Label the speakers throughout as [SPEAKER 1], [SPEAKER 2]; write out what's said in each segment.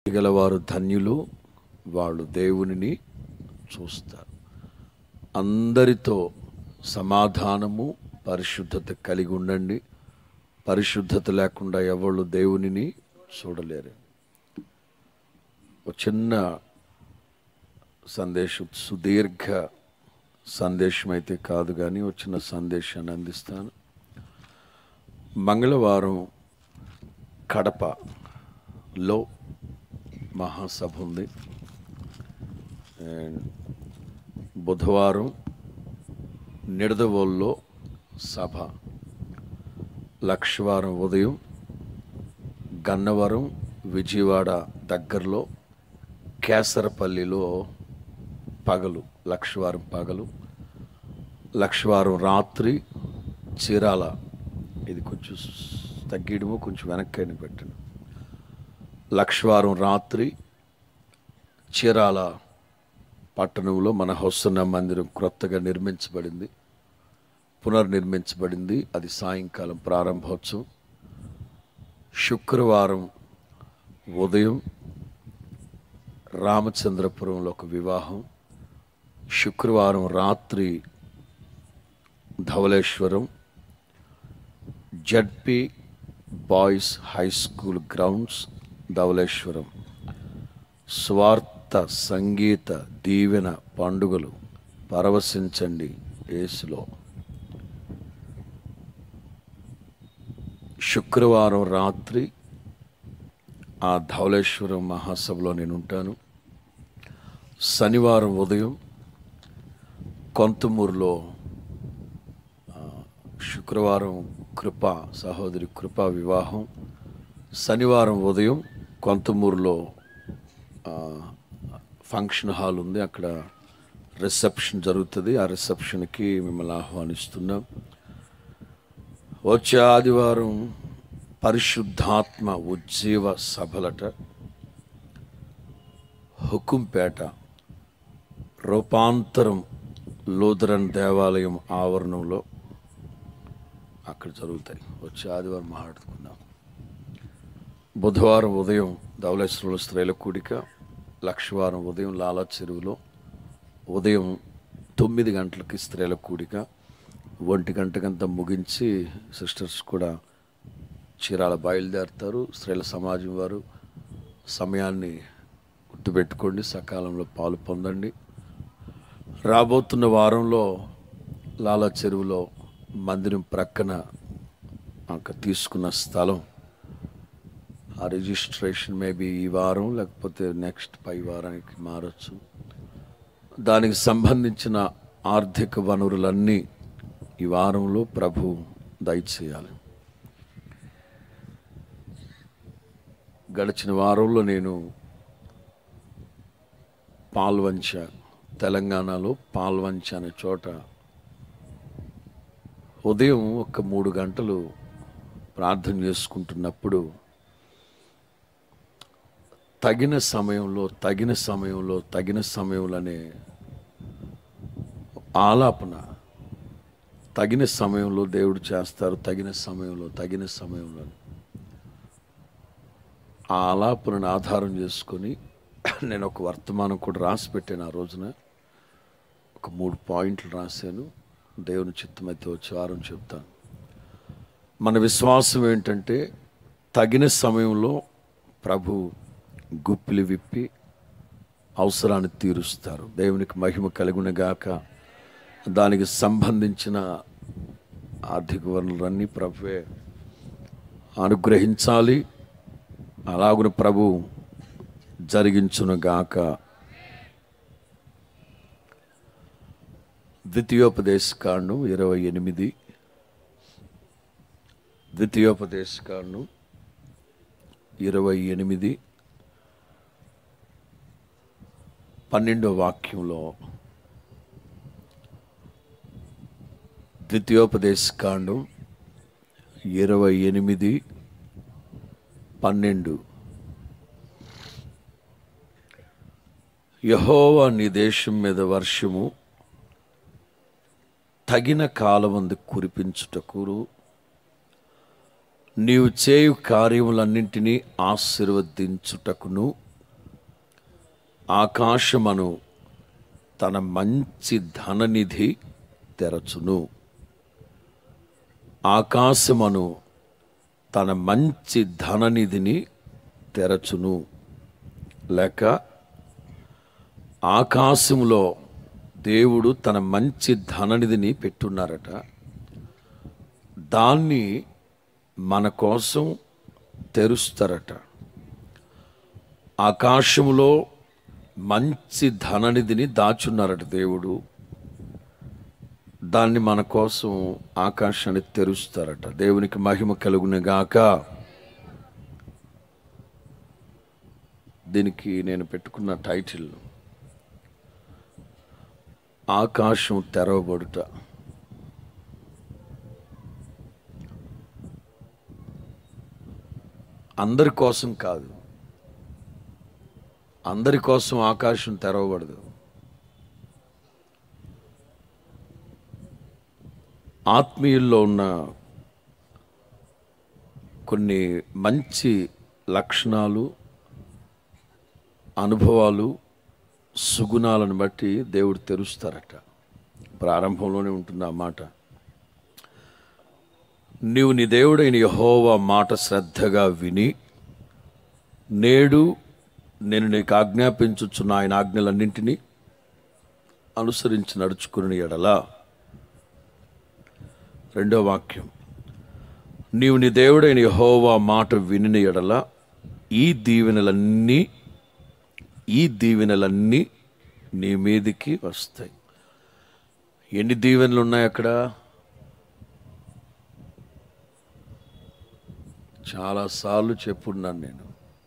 [SPEAKER 1] గలవారు ధన్యులు వాళ్ళు దేవునిని చూస్తారు అందరితో సమాధానము పరిశుద్ధత కలిగి ఉండండి పరిశుద్ధత లేకుండా ఎవళ్ళు దేవునిని చూడలేరు ఒక చిన్న సందేశం సుదీర్ఘ సందేశం అయితే కాదు కానీ ఒక చిన్న సందేశాన్ని అందిస్తాను మంగళవారం కడపలో మహాసభ ఉంది అండ్ బుధవారం నిడదవోల్లో సభ లక్షవారం ఉదయం గన్నవరం విజయవాడ దగ్గరలో కేసరపల్లిలో పగలు లక్షవారం పగలు లక్షవారం రాత్రి చీరాల ఇది కొంచెం తగ్గియడము కొంచెం వెనక్కైన పెట్టండి లక్షవారం రాత్రి చీరాల పట్టణంలో మన హొసన్న మందిరం క్రొత్తగా నిర్మించబడింది పునర్నిర్మించబడింది అది సాయంకాలం ప్రారంభోత్సవం శుక్రవారం ఉదయం రామచంద్రపురంలో ఒక వివాహం శుక్రవారం రాత్రి Dhavaleshwaram ZP boys high school grounds Dhavaleshwaram స్వార్థ సంగీత దీవెన పండుగలు పరవశించండి యేసులో శుక్రవారం రాత్రి ఆ ధవళేశ్వరం మహాసభలో నేను ఉంటాను శనివారం ఉదయం కొంతమూరులో ఆ, శుక్రవారం కృప సహోదరి కృప వివాహం శనివారం ఉదయం కొంతమూరులో ఆ, ఫంక్షన్ హాల్ ఉంది అక్కడ రిసెప్షన్ జరుగుతుంది ఆ రిసెప్షన్కి మిమ్మల్ని ఆహ్వానిస్తున్నాం వచ్చే ఆదివారం పరిశుద్ధాత్మ ఉజ్జీవ సభలట హుకుంపేట రూపాంతరం లూథరన్ దేవాలయం ఆవరణంలో అక్కడ జరుగుతాయి వచ్చే ఆదివారం మాట్లాడుకుందాం బుధవారం ఉదయం ధవళేశ్వరంలో స్త్రీల కూడిక లక్షవారం ఉదయం లాలా చెరువులో ఉదయం తొమ్మిది గంటలకి స్త్రీల కూడిక ఒంటి గంటకంతా ముగించి సిస్టర్స్ కూడా చీరాల బయలుదేరుతారు స్త్రీల సమాజం వారు సమయాన్ని గుర్తుపెట్టుకోండి సకాలంలో పాలు పొందండి రాబోతున్న వారంలో లాలా చెరువులో మందిరం ప్రక్కన అక్కడ తీసుకున్న స్థలం ఆ రిజిస్ట్రేషన్ మేబీ ఈ వారం లేకపోతే నెక్స్ట్ పై వారానికి మారచ్చు దానికి సంబంధించిన ఆర్థిక వనరులన్నీ ఈ వారంలో ప్రభు దయచేయాలి గడిచిన వారంలో నేను పాల్వంచ తెలంగాణలో పాల్వంచ అనే చోట ఉదయం ఒక మూడు గంటలు ప్రార్థన చేసుకుంటున్నప్పుడు తగిన సమయంలో తగిన సమయంలో తగిన సమయంలోనే ఆలాపన తగిన సమయంలో దేవుడు చేస్తారు తగిన సమయంలో తగిన సమయంలో ఆ ఆలాపనను ఆధారం చేసుకొని నేను ఒక వర్తమానం కూడా రాసి పెట్టాను ఆ రోజున ఒక మూడు పాయింట్లు రాశాను దేవుని చిత్తమైతే వచ్చే వారం చెప్తాను మన విశ్వాసం ఏంటంటే తగిన సమయంలో ప్రభు గుప్పిలి విప్పి అవసరాన్ని తీరుస్తారు దేవునికి మహిమ కలుగునగాక దానికి సంబంధించిన ఆర్థిక వనరులన్నీ ప్రభువే అనుగ్రహించాలి అలాగున ప్రభు జరిగించునుగాక ద్వితీయోపదేశ కాండం ఇరవై ఎనిమిది ద్వితీయోపదేశ కాండం ఇరవై ఎనిమిది పన్నెండో వాక్యంలో ద్వితీయోపదేశ కాండం ఇరవై ఎనిమిది పన్నెండు యహోవా నీ దేశం మీద వర్షము తగిన కాలమందు కురిపించుటకు నీవు చేయు కార్యములన్నింటినీ ఆశీర్వదించుటకును ఆకాశమను తన మంచి ధననిధి తెరచును ఆకాశమను తన మంచి ధననిధిని తెరచును లేక ఆకాశంలో దేవుడు తన మంచి ధననిధిని పెట్టున్నారట దాన్ని మన కోసం తెరుస్తారట ఆకాశంలో మంచి ధననిధిని దాచున్నారట దేవుడు దాన్ని మన కోసం ఆకాశాన్ని తెరుస్తారట దేవునికి మహిమ కలుగునగాక దీనికి నేను పెట్టుకున్న టైటిల్ ఆకాశం తెరవబడుట అందరి కోసం కాదు అందరి కోసం ఆకాశం తెరవబడదు ఆత్మీయుల్లో ఉన్న కొన్ని మంచి లక్షణాలు అనుభవాలు సుగుణాలను బట్టి దేవుడు తెరుస్తారట ప్రారంభంలోనే ఉంటుంది ఆ మాట నీవు నీ దేవుడైన యహోవా మాట శ్రద్ధగా విని నేడు నేను నీకు ఆజ్ఞాపించుచున్న ఆయన ఆజ్ఞలన్నింటినీ అనుసరించి నడుచుకుని ఎడలా రెండో వాక్యం నీవు నీ దేవుడైన యహోవా మాట వినిన ఎడల ఈ దీవెనలన్నీ ఈ దీవెనలన్నీ నీ మీదికి వస్తాయి ఎన్ని దీవెనలు ఉన్నాయి అక్కడ చాలాసార్లు చెప్పున్నాను నేను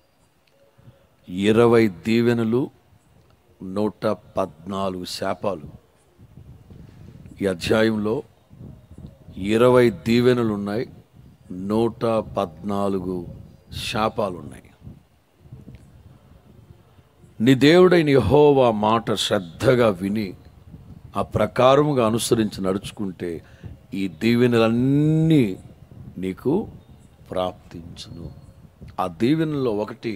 [SPEAKER 1] ఇరవై దీవెనలు నూట పద్నాలుగు శాపాలు ఈ అధ్యాయంలో ఇరవై దీవెనలు ఉన్నాయి నూట పద్నాలుగు శాపాలు ఉన్నాయి నీ దేవుడైన యహోవా మాట శ్రద్ధగా విని ఆ ప్రకారముగా అనుసరించి నడుచుకుంటే ఈ దీవెనలన్నీ నీకు ప్రాప్తించును ఆ దీవెనలో ఒకటి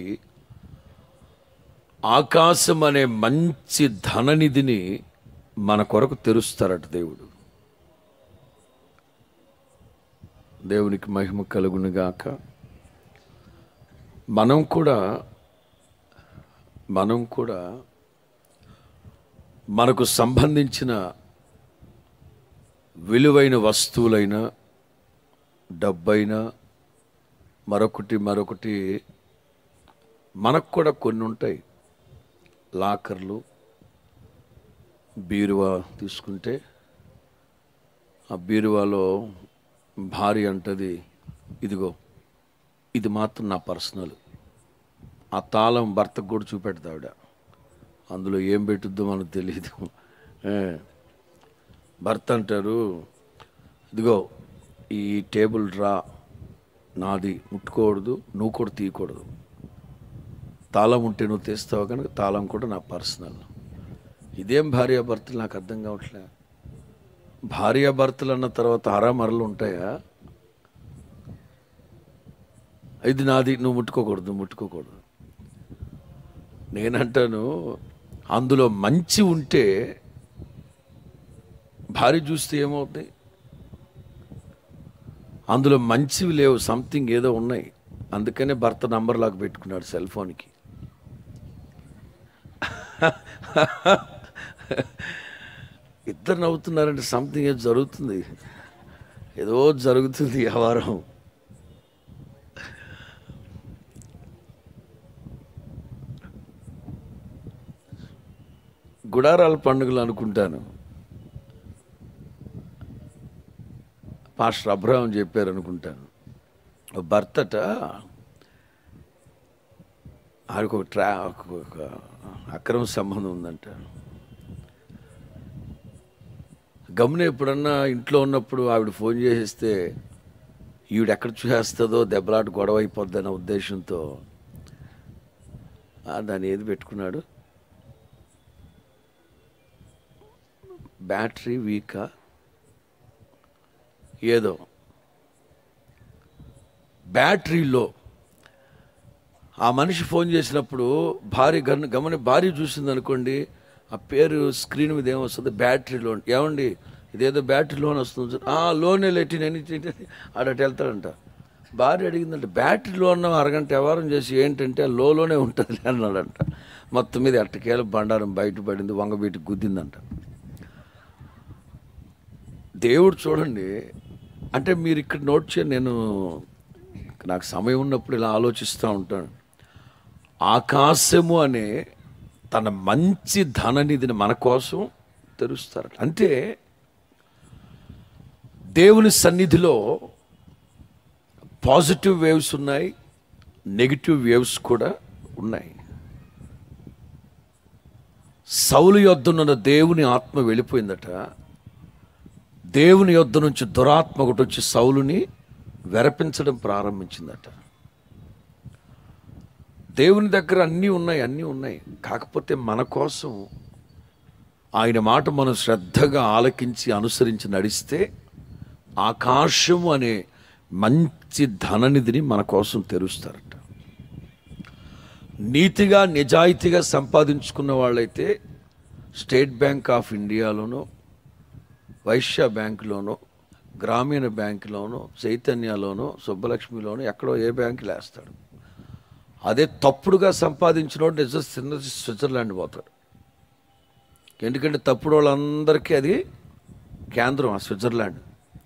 [SPEAKER 1] ఆకాశం అనే మంచి ధననిధిని మన కొరకు తెరుస్తారట దేవుడు దేవునికి మహిమ కలుగునుగాక మనం కూడా మనం కూడా మనకు సంబంధించిన విలువైన వస్తువులైన డబ్బైనా మరొకటి మరొకటి మనకు కూడా కొన్ని ఉంటాయి లాకర్లు బీరువా తీసుకుంటే ఆ బీరువాలో భార్య అంటది ఇదిగో ఇది మాత్రం నా పర్సనల్ ఆ తాళం భర్తకు కూడా చూపెడతా ఆవిడ అందులో ఏం పెట్టుద్దో మనకు తెలియదు ఏ. భర్త అంటారు ఇదిగో ఈ టేబుల్ రా నాది ముట్టుకోకూడదు నువ్వు కూడా తీయకూడదు తాళం ఉంటే నువ్వు తీస్తావు కనుక తాళం కూడా నా పర్సనల్ ఇదేం భార్యాభర్తలు నాకు అర్థం కావట్లే భార్యాభర్తలు అన్న తర్వాత హరామరలు ఉంటాయా ఇది నాది నువ్వు ముట్టుకోకూడదు నువ్వు ముట్టుకోకూడదు నేనంటాను అందులో మంచి ఉంటే భార్య చూస్తే ఏమవుతుంది అందులో మంచివి లేవు సంథింగ్ ఏదో ఉన్నాయి అందుకనే భర్త నంబర్ లాగా పెట్టుకున్నాడు సెల్ ఫోన్కి ఇద్దరు నవ్వుతున్నారంటే సంథింగ్ ఏదో జరుగుతుంది ఏదో జరుగుతుంది ఈ వ్యవహారం గుడారాల పండుగలు అనుకుంటాను పాస్టర్ అబ్రహం చెప్పారు అనుకుంటాను ఓ భర్తట ఆడికి ఒక ట్రా ఒక- ఒక అక్రమ సంబంధం ఉందంట గమని ఎప్పుడన్నా ఇంట్లో ఉన్నప్పుడు ఆవిడ ఫోన్ చేసేస్తే ఈవిడ ఎక్కడ చూసేస్తుందో దెబ్బలాట గొడవ అయిపోద్దన్న ఉద్దేశంతో ఆ, దాన్ని ఏది పెట్టుకున్నాడు బ్యాటరీ వీకా ఏదో బ్యాటరీలో ఆ మనిషి ఫోన్ చేసినప్పుడు భార్య గన గమని భార్య చూసింది అనుకోండి ఆ పేరు స్క్రీన్ మీద ఏమొస్తుంది బ్యాటరీ లోన్ ఏమండి ఇదేదో బ్యాటరీ లోన్ వస్తుంది సార్. ఆ లోనే లెట్టి నేను ఆడట వెళ్తాడంట భార్య అడిగిందంటే బ్యాటరీ లోన్ అరగంట వ్యవహారం చేసి ఏంటంటే ఆ లోలోనే ఉంటుంది అన్నాడంట మొత్తం మీద ఎట్టకేల బండారం బయటపడింది వంగబీటి గుద్దిందంట దేవుడు చూడండి అంటే మీరు ఇక్కడ నోట్ చేయండి నేను నాకు సమయం ఉన్నప్పుడు ఇలా ఆలోచిస్తూ ఉంటాను ఆకాశము అనే తన మంచి ధననిధిని మన కోసం తెరుస్తారు అంటే దేవుని సన్నిధిలో పాజిటివ్ వేవ్స్ ఉన్నాయి నెగిటివ్ వేవ్స్ కూడా ఉన్నాయి సౌలు యొద్దనున్న దేవుని ఆత్మ వెళ్ళిపోయిందట దేవుని యొద్ద నుంచి దురాత్మ ఒకటి వచ్చి సౌలుని వెరపించడం ప్రారంభించిందట దేవుని దగ్గర అన్నీ ఉన్నాయి అన్నీ ఉన్నాయి కాకపోతే మన కోసం ఆయన మాట మనం శ్రద్ధగా ఆలకించి అనుసరించి నడిస్తే ఆకాశము అనే మంచి ధననిధిని మన కోసం తెరుస్తారట నీతిగా నిజాయితీగా సంపాదించుకున్న వాళ్ళైతే స్టేట్ బ్యాంక్ ఆఫ్ ఇండియాలోనో వైశ్య బ్యాంకులోనో గ్రామీణ బ్యాంకులోనో చైతన్యలోనో సుబ్బలక్ష్మిలోనో ఎక్కడో ఏ బ్యాంకులో వేస్తాడు అదే తప్పుడుగా సంపాదించినోడు నిజ చిన్న స్విట్జర్లాండ్ పోతాడు ఎందుకంటే తప్పుడు వాళ్ళందరికీ అది కేంద్రం ఆ స్విట్జర్లాండ్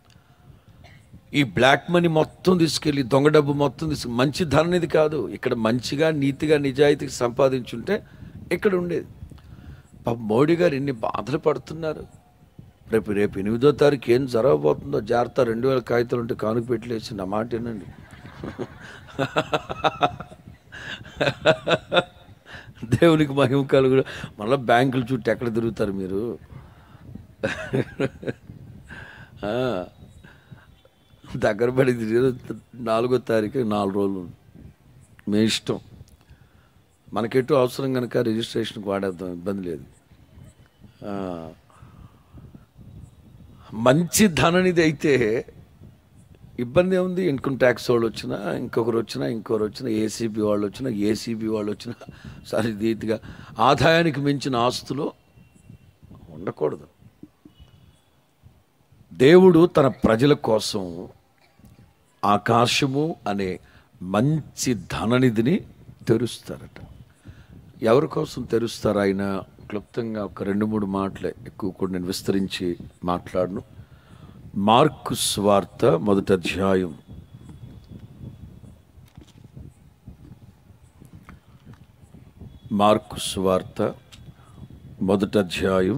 [SPEAKER 1] ఈ బ్లాక్ మనీ మొత్తం తీసుకెళ్ళి దొంగ డబ్బు మొత్తం తీసుకు మంచి ధననిది కాదు ఇక్కడ మంచిగా నీతిగా నిజాయితీగా సంపాదించుంటే ఇక్కడ ఉండేది పాప మోడీ గారు ఎన్ని బాధలు పడుతున్నారు రేపు రేపు ఎనిమిదో తారీఖు ఏం జరగబోతుందో జాగ్రత్త రెండు వేల కాగితాలు ఉంటే కానుక పెట్టలేసి నా మాట వినండి దేవునికి మహిమ కలుగు మళ్ళీ బ్యాంకుల చుట్టూ ఎక్కడ తిరుగుతారు మీరు ఆ, దగ్గర పడింది నాలుగో తారీఖు నాలుగు రోజులు మీ ఇష్టం మనకెటు అవసరం కనుక రిజిస్ట్రేషన్కి వాడేద్దాం ఇబ్బంది లేదు ఆ, మంచి ధననిది అయితే ఇబ్బంది ఏముంది ఇన్కమ్ ట్యాక్స్ వాళ్ళు వచ్చినా ఇంకొకరు వచ్చినా ఇంకొకరు వచ్చినా ఏసీబీ వాళ్ళు వచ్చినా ఏసీబీ వాళ్ళు వచ్చినా సరే రీతిగా ఆదాయానికి మించిన ఆస్తులు ఉండకూడదు దేవుడు తన ప్రజల కోసం ఆకాశము అనే మంచి ధననిధిని తెరుస్తారట ఎవరి కోసం తెరుస్తారు ఆయన క్లుప్తంగా ఒక రెండు మూడు మాటలే ఎక్కువ కూడా నేను విస్తరించి మాట్లాడను మార్కు స్వార్త మొదటి అధ్యాయం మార్కు స్వార్త మొదటి అధ్యాయం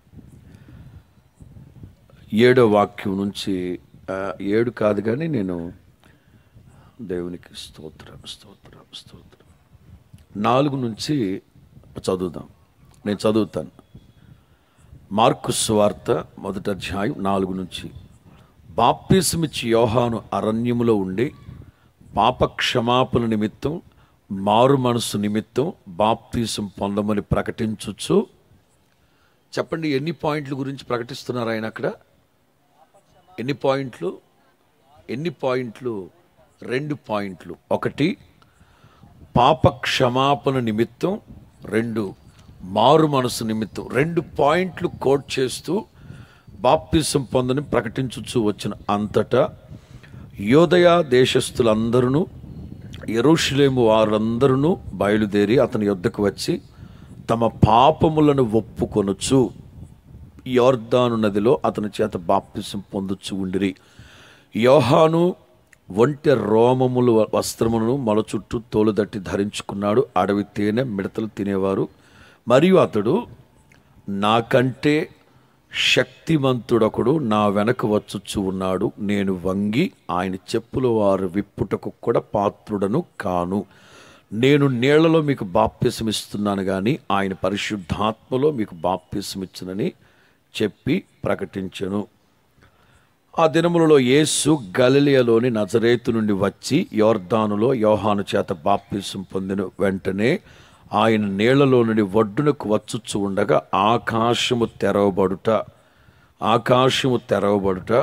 [SPEAKER 1] ఏడో వాక్యం నుంచి ఆ, ఏడు కాదు కానీ నేను దేవునికి స్తోత్రం స్తోత్రం స్తోత్రం నాలుగు నుంచి చదువుదాం నేను చదువుతాను మార్కు స్వార్త మొదటి అధ్యాయం నాలుగు నుంచి బాప్తిసమిచ్చి యోహాను అరణ్యములో ఉండి పాప క్షమాపణ నిమిత్తం మారు మనసు నిమిత్తం బాప్తీసం పొందమని ప్రకటించవచ్చు చెప్పండి ఎన్ని పాయింట్ల గురించి ప్రకటిస్తున్నారు ఆయన అక్కడ ఎన్ని పాయింట్లు ఎన్ని పాయింట్లు రెండు పాయింట్లు ఒకటి పాప క్షమాపణ నిమిత్తం రెండు మారు మనసు నిమిత్తం రెండు పాయింట్లు కోట్ చేస్తూ బాప్తిసం పొందని ప్రకటించుచు వచ్చిన అంతటా యోదయ దేశస్థులందరూ ఎరుషులేము వారందరూ బయలుదేరి అతని యొద్దకు వచ్చి తమ పాపములను ఒప్పుకొనుచు యోర్దాను నదిలో అతని చేత బాప్తిసం పొందుచు ఉండిరి యోహాను ఒంటె రోమములు వస్త్రములను మొల చుట్టూ తోలుదట్టి ధరించుకున్నాడు అడవి తేనె మిడతలు తినేవారు మరియు అతడు నాకంటే శక్తిమంతుడొకడు నా వెనక వచ్చుచు ఉన్నాడు నేను వంగి ఆయన చెప్పుల వారు విప్పుటకు కూడా పాత్రుడను కాను నేను నీళ్లలో మీకు బాప్యసం ఇస్తున్నాను కానీ ఆయన పరిశుద్ధాత్మలో మీకు బాప్యసం ఇచ్చునని చెప్పి ప్రకటించెను ఆ దినములలో యేసు గలిలియలోని నజరేతు నుండి వచ్చి యోర్దానులో యోహాను చేత బాప్తిసం పొందిన వెంటనే ఆయన నీళ్లలో నుండి ఒడ్డునకు వచ్చుచు ఉండగా ఆకాశము తెరవబడుట ఆకాశము తెరవబడుట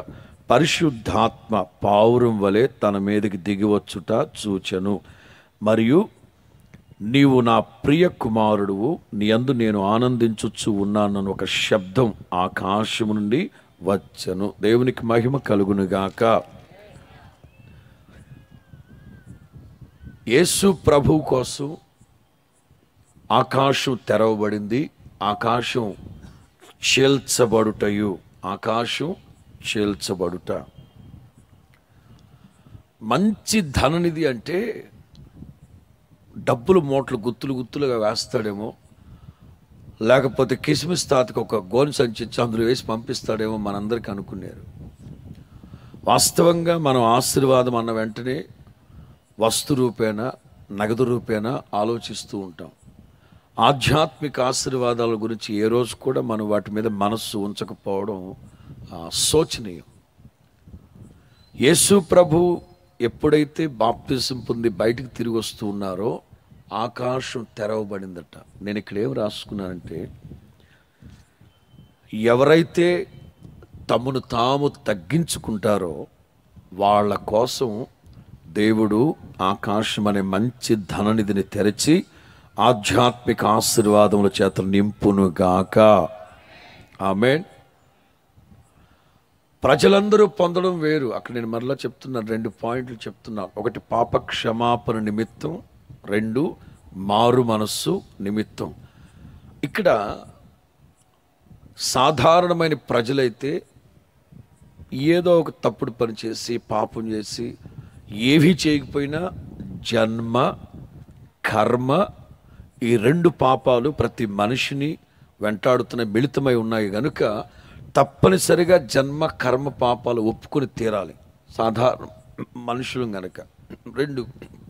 [SPEAKER 1] పరిశుద్ధాత్మ పావురం వలె తన మీదకి దిగివచ్చుట చూచెను మరియు నీవు నా ప్రియ కుమారుడువు నీ అందు నేను ఆనందించుచు ఉన్నానని ఒక శబ్దం ఆకాశము నుండి వచ్చను దేవునికి మహిమ కలుగునుగాక యేసు ప్రభు కోసం ఆకాశం తెరవబడింది ఆకాశం చీల్చబడుటయు ఆకాశం చీల్చబడుట మంచి ధననిధి అంటే డబ్బులు మూటలు గుత్తులు గుత్తులుగా వేస్తాడేమో లేకపోతే కిస్మిస్ తాతకు ఒక గోని సంచి అందులో వేసి పంపిస్తాడేమో మనందరికీ అనుకున్నారు వాస్తవంగా మనం ఆశీర్వాదం అన్న వెంటనే వస్తు రూపేణ నగదు రూపేణ ఆలోచిస్తూ ఉంటాం ఆధ్యాత్మిక ఆశీర్వాదాల గురించి ఏ రోజు కూడా మనం వాటి మీద మనస్సు ఉంచకపోవడం ఆ, శోచనీయం యేసు ప్రభు ఎప్పుడైతే బాప్తిజం పొంది బయటికి తిరిగి వస్తూ ఉన్నారో ఆకాశం తెరవబడిందట నేను ఇక్కడ ఏం రాసుకున్నానంటే ఎవరైతే తమను తాము తగ్గించుకుంటారో వాళ్ళ కోసం దేవుడు ఆకాశం అనే మంచి ధననిధిని తెరచి ఆధ్యాత్మిక ఆశీర్వాదముల చేత నింపునుగాక ఆమెన్ ప్రజలందరూ పొందడం వేరు అక్కడ నేను మరలా చెప్తున్నాను రెండు పాయింట్లు చెప్తున్నాను ఒకటి పాప క్షమాపణ నిమిత్తం రెండు మారు మనస్సు నిమిత్తం ఇక్కడ సాధారణమైన ప్రజలైతే ఏదో ఒక తప్పుడు పని చేసి పాపం చేసి ఏవి చేయకపోయినా జన్మ కర్మ ఈ రెండు పాపాలు ప్రతి మనిషిని వెంటాడుతున్న మిళితమై ఉన్నాయి గనుక తప్పనిసరిగా జన్మ కర్మ పాపాలు ఒప్పుకొని తీరాలి సాధారణ మనుషులు గనక రెండు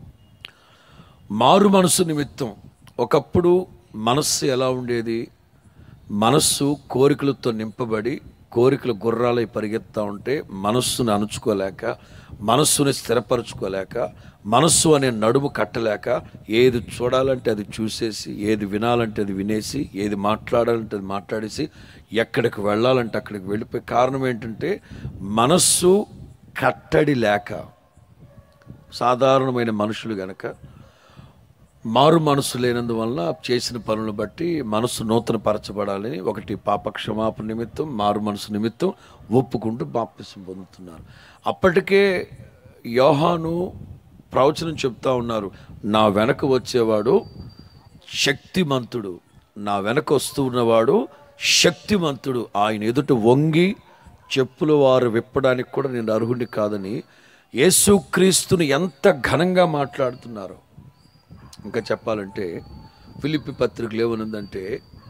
[SPEAKER 1] మారు మనసు నిమిత్తం ఒకప్పుడు మనస్సు ఎలా ఉండేది మనస్సు కోరికలతో నింపబడి కోరికలు గుర్రాలై పరిగెత్తా ఉంటే మనస్సును అణుచుకోలేక మనస్సుని స్థిరపరచుకోలేక మనస్సు అనే నడుము కట్టలేక ఏది చూడాలంటే అది చూసేసి ఏది వినాలంటే అది వినేసి ఏది మాట్లాడాలంటే అది మాట్లాడేసి ఎక్కడికి వెళ్ళాలంటే అక్కడికి వెళ్ళిపోయి కారణం ఏంటంటే మనస్సు కట్టడి లేక సాధారణమైన మనుషులు గనక మారు మనసు లేనందువల్ల చేసిన పనులను బట్టి మనసు నూతన పరచబడాలని ఒకటి పాప క్షమాపణ నిమిత్తం మారు మనసు నిమిత్తం ఒప్పుకుంటూ బాప్తిసం పొందుతున్నారు అప్పటికే యోహాను ప్రవచనం చెప్తా ఉన్నారు నా వెనక వచ్చేవాడు శక్తిమంతుడు నా వెనక వస్తూ ఉన్నవాడు శక్తిమంతుడు ఆయన ఎదుట వంగి చెప్పుల వారు విప్పడానికి కూడా నేను అర్హుడిని కాదని యేసుక్రీస్తుని ఎంత ఘనంగా మాట్లాడుతున్నారో ఇంకా చెప్పాలంటే ఫిలిప్పి పత్రికలు ఏమనుందంటే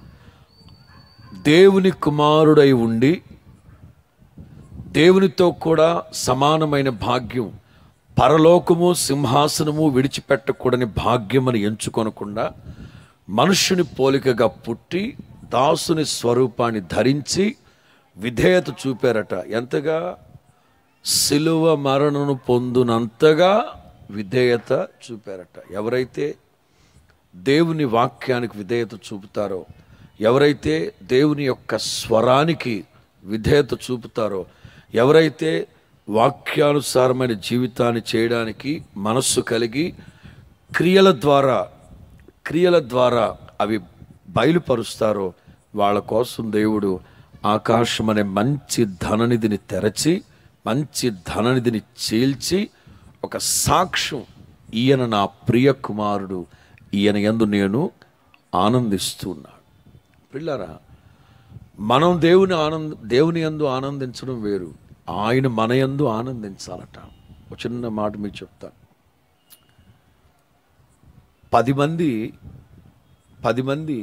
[SPEAKER 1] దేవుని కుమారుడై ఉండి దేవునితో కూడా సమానమైన భాగ్యం పరలోకము సింహాసనము విడిచిపెట్టకూడని భాగ్యమని ఎంచుకొనకుండా మనుష్యుని పోలికగా పుట్టి దాసుని స్వరూపాన్ని ధరించి విధేయత చూపారట ఎంతగా సిలువ మరణను పొందునంతగా విధేయత చూపారట ఎవరైతే దేవుని వాక్యానికి విధేయత చూపుతారో ఎవరైతే దేవుని యొక్క స్వరానికి విధేయత చూపుతారో ఎవరైతే వాక్యానుసారమైన జీవితాన్ని చేయడానికి మనస్సు కలిగి క్రియల ద్వారా క్రియల ద్వారా అవి బయలుపరుస్తారో వాళ్ళ కోసం దేవుడు ఆకాశం అనే మంచి ధననిధిని తెరచి మంచి ధననిధిని చీల్చి ఒక సాక్ష్యం ఈయన నా ప్రియ కుమారుడు ఈయన యందు నేను ఆనందిస్తున్నాడు పిల్లరా మనం దేవుని ఆనంద దేవుని యందు ఆనందించడం వేరు ఆయన మన యందు ఆనందించాలట ఒక చిన్న మాట మీకు చెప్తాను పది మంది పది మంది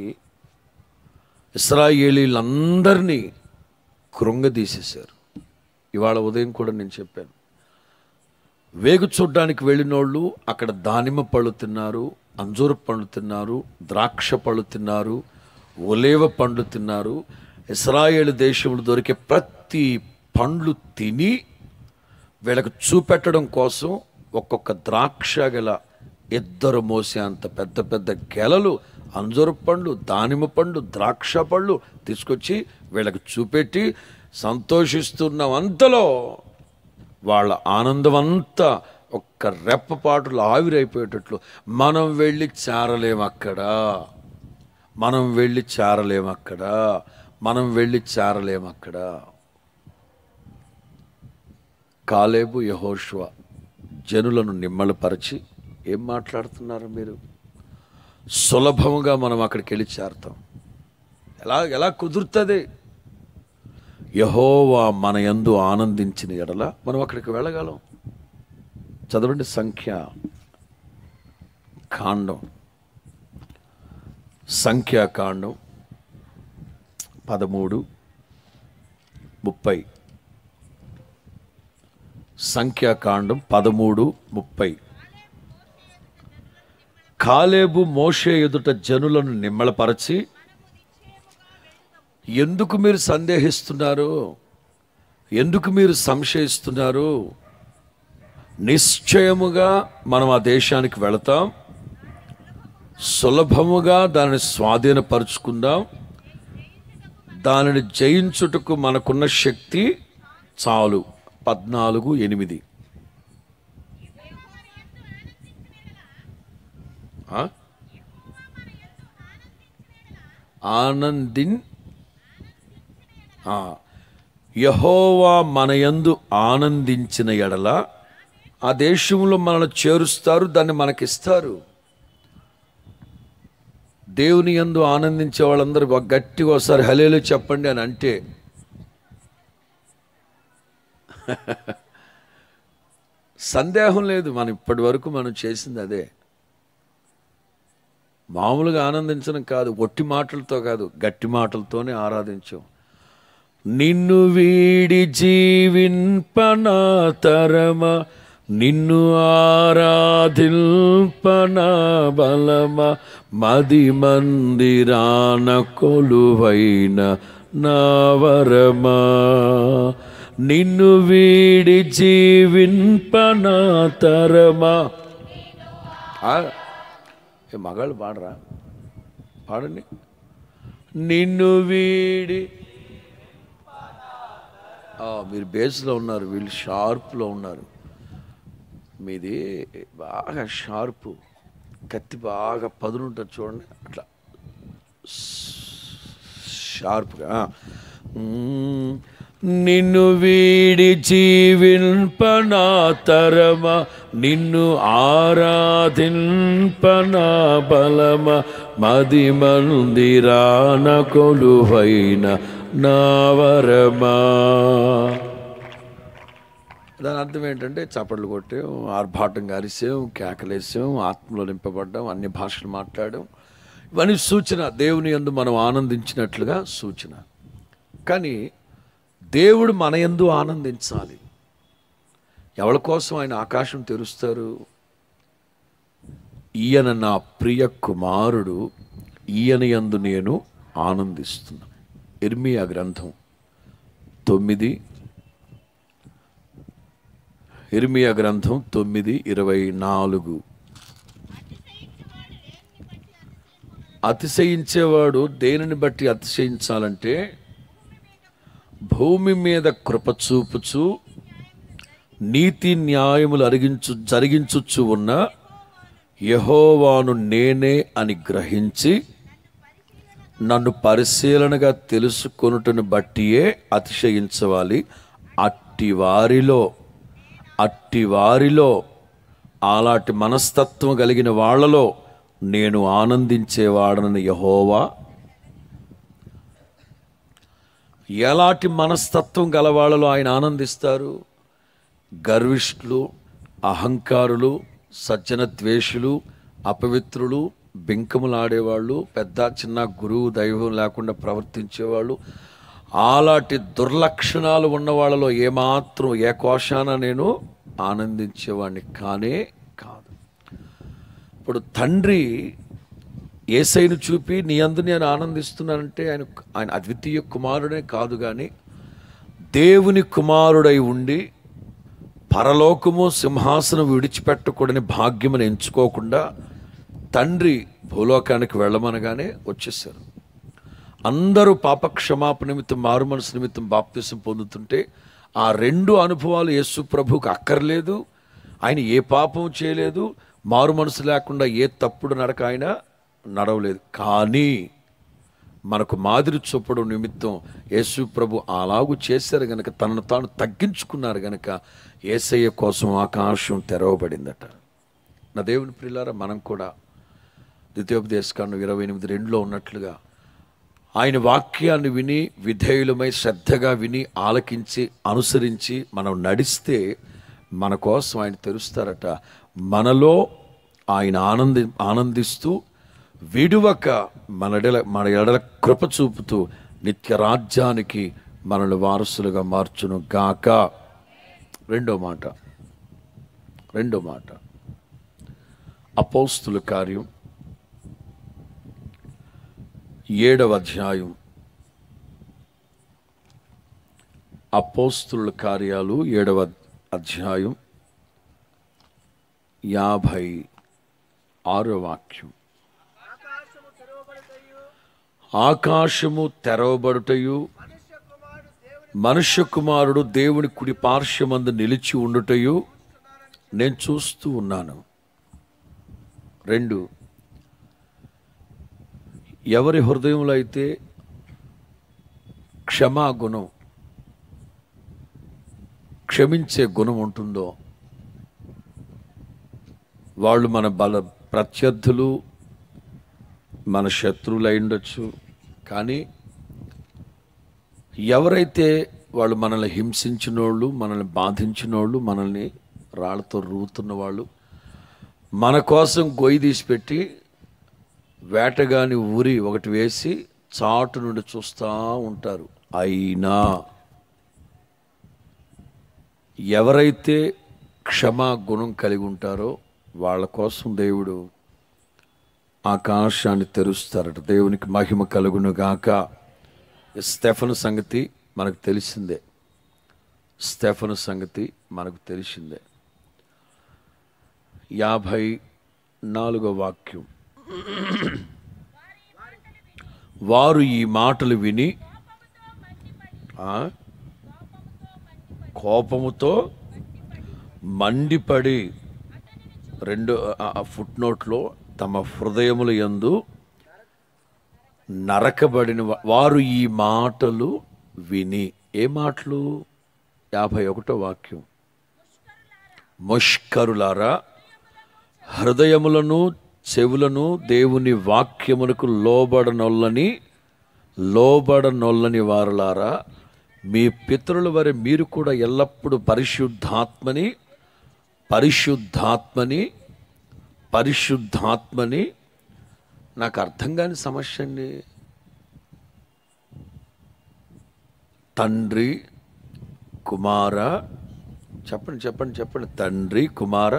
[SPEAKER 1] ఇస్రాయేలీలందరినీ కృంగదీసేశారు ఇవాళ ఉదయం కూడా నేను చెప్పాను వేగు చూడ్డానికి వెళ్ళినోళ్ళు అక్కడ దానిమ్మ పళ్ళు తిన్నారు అంజూర పండ్లు తిన్నారు ద్రాక్ష పళ్ళు తిన్నారు ఒలేవ పండ్లు తిన్నారు ఇస్రాయేల్ దేశంలో దొరికే ప్రతి పండ్లు తిని వీళ్ళకు చూపెట్టడం కోసం ఒక్కొక్క ద్రాక్ష గల ఇద్దరు మోసే అంత పెద్ద పెద్ద గెలలు అంజూర పండ్లు దానిమ్మ పండ్లు ద్రాక్ష పళ్ళు తీసుకొచ్చి వీళ్ళకి చూపెట్టి సంతోషిస్తున్న అంతలో వాళ్ళ ఆనందం అంతా ఒక్క రెప్పపాటులో ఆవిరైపోయేటట్లు మనం వెళ్ళి చేరలేం అక్కడ మనం వెళ్ళి చేరలేం అక్కడ మనం వెళ్ళి చేరలేం అక్కడ కాలేబు యహోష్వ జనులను నిమ్మలపరిచి ఏం మాట్లాడుతున్నారు మీరు సులభముగా మనం అక్కడికి వెళ్ళి చేరతాం ఎలా ఎలా కుదురుతుంది యహోవా మన యందు ఆనందించిన ఎడల మనం అక్కడికి వెళ్ళగలం చదవండి సంఖ్య కాండం సంఖ్యాకాండం పదమూడు ముప్పై సంఖ్యాకాండం పదమూడు ముప్పై కాలేబు మోషే ఎదుట జనులను నిమ్మలపరచి ఎందుకు మీరు సందేహిస్తున్నారు ఎందుకు మీరు సంశయిస్తున్నారు నిశ్చయముగా మనం ఆ దేశానికి వెళతాం సులభముగా దానిని స్వాధీనపరుచుకుందాం దానిని జయించుటకు మనకున్న శక్తి చాలు పద్నాలుగు ఎనిమిది ఆ? ఆనందిన్ ఆ, యహోవా మనయందు ఆనందించిన ఎడల ఆ దేశంలో మనల్ని చేరుస్తారు దాన్ని మనకిస్తారు దేవుని యందు ఆనందించే వాళ్ళందరూ ఒక గట్టిగా ఒకసారి హలేలు చెప్పండి అని అంటే సందేహం లేదు మనం ఇప్పటి వరకు మనం చేసింది అదే మామూలుగా ఆనందించడం కాదు ఒట్టి మాటలతో కాదు గట్టి మాటలతోనే ఆరాధించాం నిన్ను వీడి జీవింపనా తరమ నిన్ను ఆరాధిల్పనా బలమ మది మందిరాన కొలువైన నావరమా నిన్ను వీడి జీవింపనా తరమా ఆ, ఏ మగాళ్ళు పాడరా పాడండి నిన్ను వీడి ఆ, మీరు బేస్లో ఉన్నారు వీళ్ళు షార్ప్లో ఉన్నారు మీది బాగా షార్పు కత్తి బాగా పదునుంటుంది చూడండి అట్లా షార్ప్గా మ్మ్. నిన్ను వీడి జీవింపనా తరమ నిన్ను ఆరాధింపనా బలమ మది మందిరాన కొలువైన నావరమా దాని అర్థం ఏంటంటే చప్పట్లు కొట్టాం ఆర్భాటంగా అరిసాం కేకలేసాం ఆత్మలో నింపబడ్డాం అన్ని భాషలు మాట్లాడాం ఇవన్నీ సూచన దేవుని యందు మనం ఆనందించినట్లుగా సూచన కానీ దేవుడు మన యందు ఆనందించాలి ఎవరి కోసం ఆయన ఆకాశం తెరుస్తారు ఈయన నా ప్రియ కుమారుడు ఈయన యందు నేను ఆనందిస్తున్నా ఇర్మియా గ్రంథం తొమ్మిది ఇర్మియా గ్రంథం తొమ్మిది ఇరవై నాలుగు అతిశయించేవాడు దేనిని బట్టి అతిశయించాలంటే భూమి మీద కృప చూపుచు నీతి న్యాయములు అరిగించు జరిగించుచు ఉన్న యహోవాను నేనే అని గ్రహించి నన్ను పరిశీలనగా తెలుసుకొనుటను బట్టియే అతిశయించవాలి అట్టి వారిలో అట్టి వారిలో అలాంటి మనస్తత్వం కలిగిన వాళ్ళలో నేను ఆనందించేవాడనని యహోవా ఎలాంటి మనస్తత్వం గల వాళ్ళలో ఆయన ఆనందిస్తారు గర్విష్ఠులు అహంకారులు సజ్జన ద్వేషులు అపవిత్రులు బింకములాడేవాళ్ళు పెద్ద చిన్న గురువు దైవం లేకుండా ప్రవర్తించేవాళ్ళు అలాంటి దుర్లక్షణాలు ఉన్న వాళ్ళలో ఏమాత్రం ఏ కోశాన నేను ఆనందించేవాడిని కానే కాదు ఇప్పుడు తండ్రి ఏసైను చూపి నీ అందు నేను ఆనందిస్తున్నానంటే ఆయన ఆయన అద్వితీయ కుమారుడే కాదు కానీ దేవుని కుమారుడై ఉండి పరలోకము సింహాసనం విడిచిపెట్టకూడని భాగ్యమును ఎంచుకోకుండా తండ్రి భూలోకానికి వెళ్ళమనగానే వచ్చేసారు అందరూ పాపక్షమాప నిమిత్తం మారు మనసు నిమిత్తం బాప్తిసం పొందుతుంటే ఆ రెండు అనుభవాలు యేసు ప్రభువుకు అక్కర్లేదు ఆయన ఏ పాపం చేయలేదు మారు మనసు లేకుండా ఏ తప్పుడు నడక ఆయన నడవలేదు కానీ మనకు మాదిరి చొప్పడం నిమిత్తం యేసు ప్రభు అలాగు చేశారు గనక తనను తాను తగ్గించుకున్నారు గనక ఏసయ్య కోసం ఆకాశం తెరవబడిందట నా దేవుని ప్రియులారా మనం కూడా ద్వితీయోపదేశకాండం ఇరవై ఎనిమిది రెండులో ఉన్నట్లుగా ఆయన వాక్యాన్ని విని విధేయులమై శ్రద్ధగా విని ఆలకించి అనుసరించి మనం నడిస్తే మన కోసం ఆయన తెరుస్తారట మనలో ఆయన ఆనంది ఆనందిస్తూ విడువక మన ఎడల మన ఎడల కృప చూపుతూ నిత్య రాజ్యానికి మనల్ని వారసులుగా మార్చును గాక రెండో మాట రెండో మాట అపోస్తుల కార్యం ఏడవ అధ్యాయం అపోస్తుల కార్యాలు ఏడవ అధ్యాయం యాభై ఆరో వాక్యం
[SPEAKER 2] ఆకాశము తెరవబడతయు
[SPEAKER 1] ఆకాశము తెరవబడుటయు
[SPEAKER 2] మనుష్య కుమారుడు దేవుని
[SPEAKER 1] మనుష్య కుమారుడు దేవుని కుడి పార్శ్వమందు నిలిచి ఉండుటయు నేను చూస్తూ ఉన్నాను రెండు ఎవరి హృదయంలో అయితే క్షమాగుణం క్షమించే గుణం ఉంటుందో వాళ్ళు మన బల ప్రత్యర్థులు మన శత్రువులు అయి ఉండొచ్చు కానీ ఎవరైతే వాళ్ళు మనల్ని హింసించినోళ్ళు మనల్ని బాధించినోళ్ళు మనల్ని రాళ్ళతో రూతున్న వాళ్ళు మన కోసం గొయ్యి తీసి పెట్టి వేటగాని ఊరి ఒకటి వేసి చాటు నుండి చూస్తూ ఉంటారు అయినా ఎవరైతే క్షమా గుణం కలిగి ఉంటారో వాళ్ళ కోసం దేవుడు ఆకాశాన్ని తెరుస్తారట దేవునికి మహిమ కలుగును గాక స్టెఫను సంగతి మనకు తెలిసిందే స్టెఫను సంగతి మనకు తెలిసిందే యాభై నాలుగో వాక్యం వారు ఈ మాటలు విని ఆ, కోపముతో మండిపడి రెండు ఫుట్ నోట్లో తమ హృదయముల యందు నరకబడిన వా- వారు ఈ మాటలు విని ఏ మాటలు యాభై ఒకటో వాక్యం ముష్కరులారా హృదయములను చెవులను దేవుని వాక్యమునకు లోబడనొల్లని లోబడనొల్లని వారులారా మీ పితరుల వరే మీరు కూడా ఎల్లప్పుడూ పరిశుద్ధాత్మని పరిశుద్ధాత్మని పరిశుద్ధాత్మని నాకు అర్థం కాని సమస్య అండి తండ్రి కుమార చెప్పండి చెప్పండి చెప్పండి తండ్రి కుమార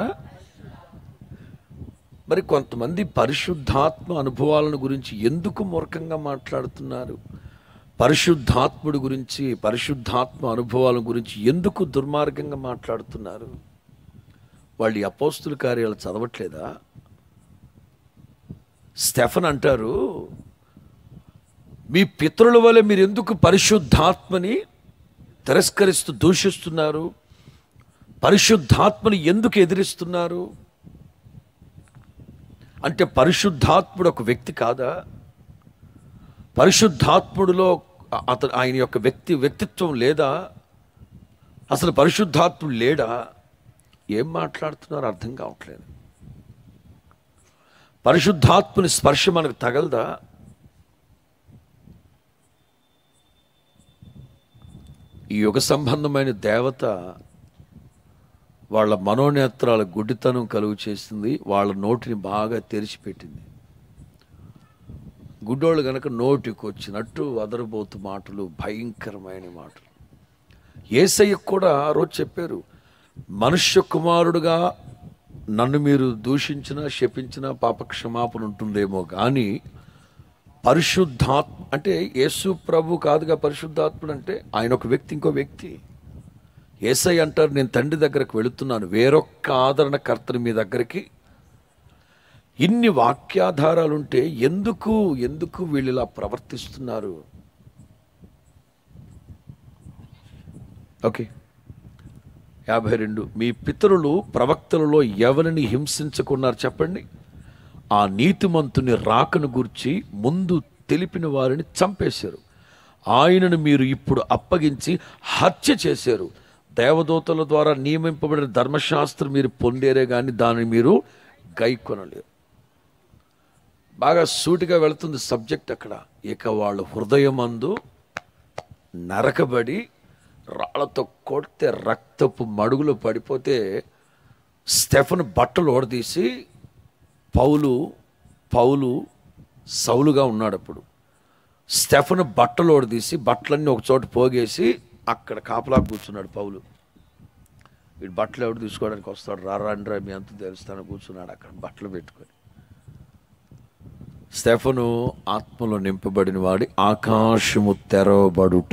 [SPEAKER 1] మరి కొంతమంది పరిశుద్ధాత్మ అనుభవాలను గురించి ఎందుకు మూర్ఖంగా మాట్లాడుతున్నారు పరిశుద్ధాత్ముడి గురించి పరిశుద్ధాత్మ అనుభవాల గురించి ఎందుకు దుర్మార్గంగా మాట్లాడుతున్నారు వాళ్ళు ఈ అపోస్తుల కార్యాలు చదవట్లేదా స్టెఫన్ అంటారు మీ పితరుల వల్ల మీరు ఎందుకు పరిశుద్ధాత్మని తిరస్కరిస్తూ దూషిస్తున్నారు పరిశుద్ధాత్మని ఎందుకు ఎదిరిస్తున్నారు అంటే పరిశుద్ధాత్ముడు ఒక వ్యక్తి కాదా పరిశుద్ధాత్ముడిలో అతను ఆయన యొక్క వ్యక్తి వ్యక్తిత్వం లేదా అసలు పరిశుద్ధాత్ముడు లేడా ఏం మాట్లాడుతున్నారో అర్థం కావట్లేదు పరిశుద్ధాత్ముని స్పర్శ మనకు తగలదా ఈ యుగ సంబంధమైన దేవత వాళ్ళ మనోనేత్రాల గుడ్డితనం కలుగు చేసింది వాళ్ళ నోటిని బాగా తెరిచిపెట్టింది గుడ్డోళ్ళు గనక నోటికి వచ్చినట్టు వదరబోతు మాటలు భయంకరమైన మాటలు ఏసయ్యకు కూడా ఆ రోజు చెప్పారు మనుష్య కుమారుడుగా నన్ను మీరు దూషించినా శపించినా పాప క్షమాపణ ఉంటుందేమో కానీ పరిశుద్ధాత్మ అంటే యేసు ప్రభు కాదుగా పరిశుద్ధాత్ముడు అంటే ఆయన ఒక వ్యక్తి ఇంకో వ్యక్తి ఏసై అంటారు నేను తండ్రి దగ్గరకు వెళుతున్నాను వేరొక్క ఆదరణకర్తని మీ దగ్గరికి ఇన్ని వాక్యాధారాలుంటే ఎందుకు ఎందుకు వీళ్ళు ఇలా ప్రవర్తిస్తున్నారు ఓకే యాభై రెండు మీ పితరులు ప్రవక్తలలో ఎవరిని హింసించుకున్నారు చెప్పండి ఆ నీతిమంతుని రాకను గుర్చి ముందు తెలిపిన వారిని చంపేశారు ఆయనను మీరు ఇప్పుడు అప్పగించి హత్య చేశారు దేవదూతల ద్వారా నియమింపబడిన ధర్మశాస్త్రం మీరు పొందేరే కానీ దాన్ని మీరు గైకొనలేరు బాగా సూటిగా వెళుతుంది సబ్జెక్ట్ అక్కడ ఇక వాళ్ళ హృదయమందు నరకబడి రాళ్లతో కొడితే రక్తపు మడుగులో పడిపోతే స్టెఫన్ బట్టలు ఓడదీసి పౌలు పౌలు సౌలుగా ఉన్నాడు అప్పుడు స్టెఫన్ బట్టలు ఓడదీసి బట్టలన్నీ ఒక చోట పోగేసి అక్కడ కాపలా కూర్చున్నాడు పౌలు వీడు బట్టలు ఎవడు తీసుకోవడానికి వస్తాడు రా రండి రా మీ అంత తెలుస్తాను కూర్చున్నాడు అక్కడ బట్టలు పెట్టుకొని స్టెఫను ఆత్మలో నింపబడిన వాడి ఆకాశము తెరవబడుట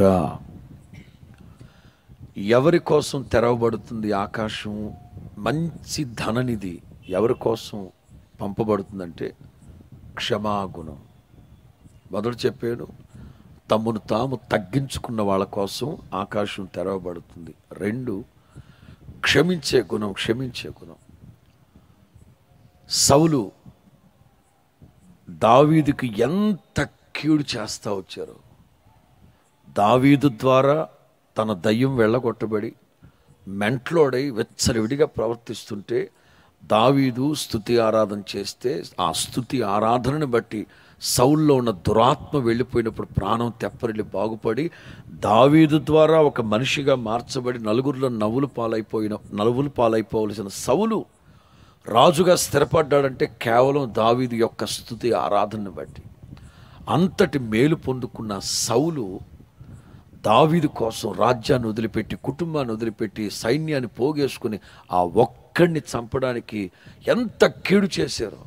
[SPEAKER 1] ఎవరి కోసం తెరవబడుతుంది ఆకాశం మంచి ధననిధి ఎవరి కోసం పంపబడుతుందంటే క్షమాగుణం మొదలు చెప్పాను తమను తాము తగ్గించుకున్న వాళ్ళ కోసం ఆకాశం తెరవబడుతుంది రెండు క్షమించే గుణం క్షమించే గుణం సౌలు దావీదుకి ఎంత కీడు చేస్తా వచ్చారో దావీదు ద్వారా తన దయ్యం వెళ్ళగొట్టబడి మెంట్లోడై వెచ్చలివిడిగా ప్రవర్తిస్తుంటే దావీదు స్థుతి ఆరాధన చేస్తే ఆ స్థుతి ఆరాధనని బట్టి సౌల్లో ఉన్న దురాత్మ వెళ్ళిపోయినప్పుడు ప్రాణం తెప్పరిల్లి బాగుపడి దావీదు ద్వారా ఒక మనిషిగా మార్చబడి నలుగురిలో నవ్వులు పాలైపోయిన నలుగులు పాలైపోవలసిన సౌలు రాజుగా స్థిరపడ్డాడంటే కేవలం దావీదు యొక్క స్థుతి ఆరాధనను బట్టి అంతటి మేలు పొందుకున్న సౌలు దావీదు కోసం రాజ్యాన్ని వదిలిపెట్టి కుటుంబాన్ని వదిలిపెట్టి సైన్యాన్ని పోగేసుకుని ఆ ఒక్కడిని చంపడానికి ఎంత కీడు చేశారో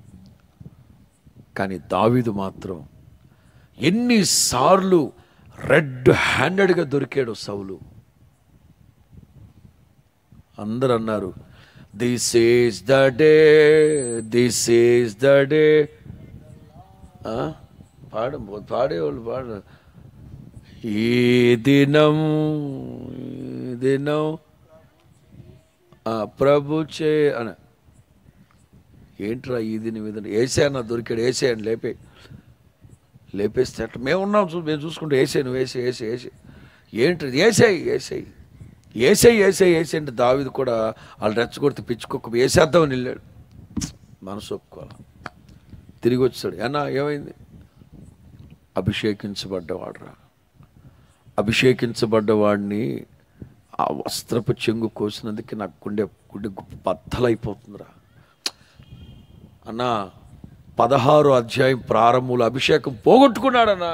[SPEAKER 1] కానీ దావీదు మాత్రం ఎన్నిసార్లు రెడ్ హ్యాండెడ్గా దొరికాడు సౌలు అందరు అన్నారు this is the day this is the day పాడ పాడేవాళ్ళు పాడ ఈ దినం ఈ దినం ఆ, ప్రభు చే అని ఏంట్రా ఈ దినం ఇది ఏసే అన్న దొరికాడు ఏసే అని లేపే లేపేస్తే అట్లా మేము ఉన్నాం చూ మేము చూసుకుంటే ఏసే నువ్వు వేసే వేసే వేసే ఏంటి ఏసేయి ఏసేయి ఏసేయి ఏసేయి ఏసే అంటే దావిది కూడా వాళ్ళు రెచ్చగొడితే పిచ్చుకొక్క వేసేద్దామని వెళ్ళాడు మనసు ఒప్పుకోవాలి తిరిగి వచ్చాడు ఏనా ఏమైంది అభిషేకించబడ్డవాడురా అభిషేకించబడ్డవాడిని ఆ వస్త్రపు చెంగు కోసినందుకు నాకు గుండె గుండె బద్దలైపోతుందిరా అన్నా పదహారు అధ్యాయం ప్రారంభంలో అభిషేకం పోగొట్టుకున్నాడన్నా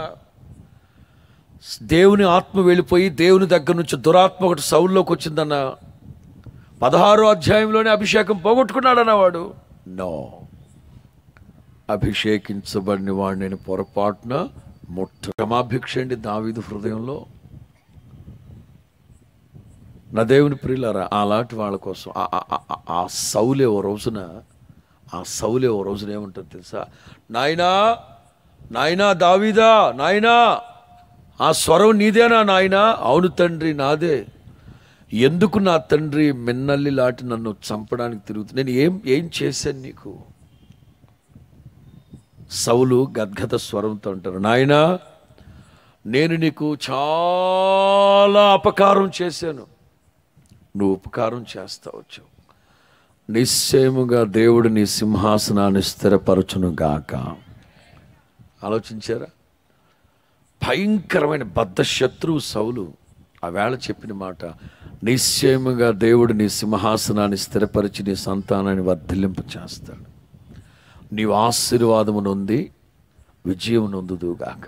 [SPEAKER 1] దేవుని ఆత్మ వెళ్ళిపోయి దేవుని దగ్గర నుంచి దురాత్మ ఒకటి సౌల్లోకి వచ్చిందన్న పదహారో అధ్యాయంలోనే అభిషేకం పోగొట్టుకున్నాడన్న వాడు నో అభిషేకించబడిన వాడు నేను పొరపాటున ముట్ట క్షమాభిక్ష అండి దావీదు హృదయంలో నా దేవుని ప్రియులారా అలాంటి వాళ్ళ కోసం ఆ- ఆ- ఆ- ఆ- ఆ సౌలే ఓ రోజున ఆ సౌలే ఓ రోజున ఏముంటుంది తెలుసా నాయనా నాయనా దావీదా నాయనా ఆ స్వరం నీదేనా నాయనా అవును తండ్రి నాదే ఎందుకు నా తండ్రి మిన్నల్లి లాంటి నన్ను చంపడానికి తిరుగుతు నేను ఏం ఏం చేశాను నీకు సౌలు గద్గద స్వరంతో అంటారు నాయనా నేను నీకు చాలా అపకారం చేశాను నువ్వు ఉపకారం చేస్తా వచ్చావు నిశ్చయముగా దేవుడు నీ సింహాసనాన్ని స్థిరపరచును గాక ఆలోచించారా భయంకరమైన బద్ధ శత్రువు సౌలు ఆ వేళ చెప్పిన మాట నిశ్చయముగా దేవుడు నీ సింహాసనాన్ని స్థిరపరిచి నీ సంతానాన్ని వర్ధిల్లింప చేస్తాడు నీవు ఆశీర్వాదము నొంది విజయం నొందుదుగాక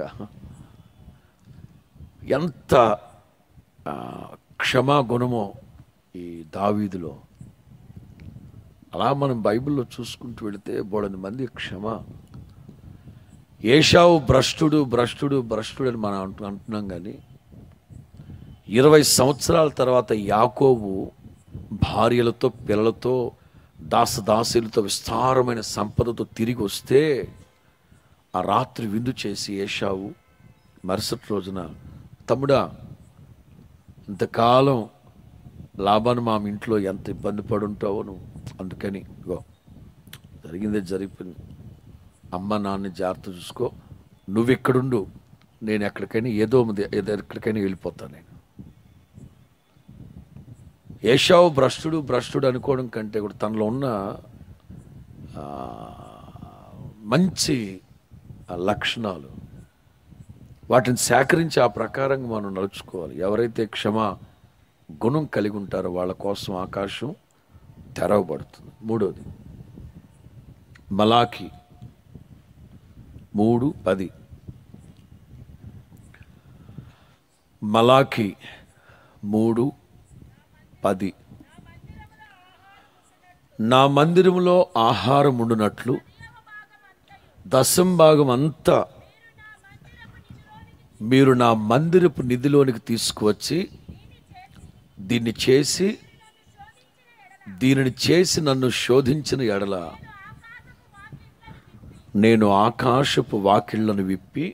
[SPEAKER 1] ఎంత ఆ, క్షమాగుణమో ఈ దావీదులో అలా మనం బైబిల్లో చూసుకుంటూ వెళితే బోడని మంది క్షమ ఏషావు భ్రష్టుడు భ్రష్టుడు భ్రష్టుడు అని మనం అంటు అంటున్నాం కానీ ఇరవై సంవత్సరాల తర్వాత యాకోబు భార్యలతో పిల్లలతో దాసదాసులతో విస్తారమైన సంపదతో తిరిగి వస్తే ఆ రాత్రి విందు చేసి ఏషావు మరుసటి రోజున తమ్ముడా ఇంతకాలం లాభాన్ని మా ఇంట్లో ఎంత ఇబ్బంది పడుంటావో నువ్వు అందుకని ఇగో జరిగిందే జరిగిపోయింది అమ్మ నాన్న జాగ్రత్త చూసుకో నువ్వు ఎక్కడుండు నేను ఎక్కడికైనా ఏదో ఉంది- ఏదో ఎక్కడికైనా వెళ్ళిపోతాను నేను ఏషావు భ్రష్టుడు భ్రష్టుడు అనుకోవడం కంటే కూడా తనలో ఉన్న ఆ, మంచి ఆ లక్షణాలు వాటిని సేకరించి ఆ ప్రకారంగా మనం నడుచుకోవాలి ఎవరైతే క్షమ గుణం కలిగి ఉంటారో వాళ్ళ కోసం ఆకాశం తెరవబడుతుంది మూడోది మలాకి మూడు పది మలాకి మూడు పది నా మందిరములో ఆహారం ఉండునట్లు దశం భాగం అంతా మీరు నా మందిరపు నిధిలోనికి తీసుకువచ్చి దీన్ని చేసి దీనిని చేసి నన్ను శోధించిన ఎడల నేను ఆకాశపు వాకిళ్లను విప్పి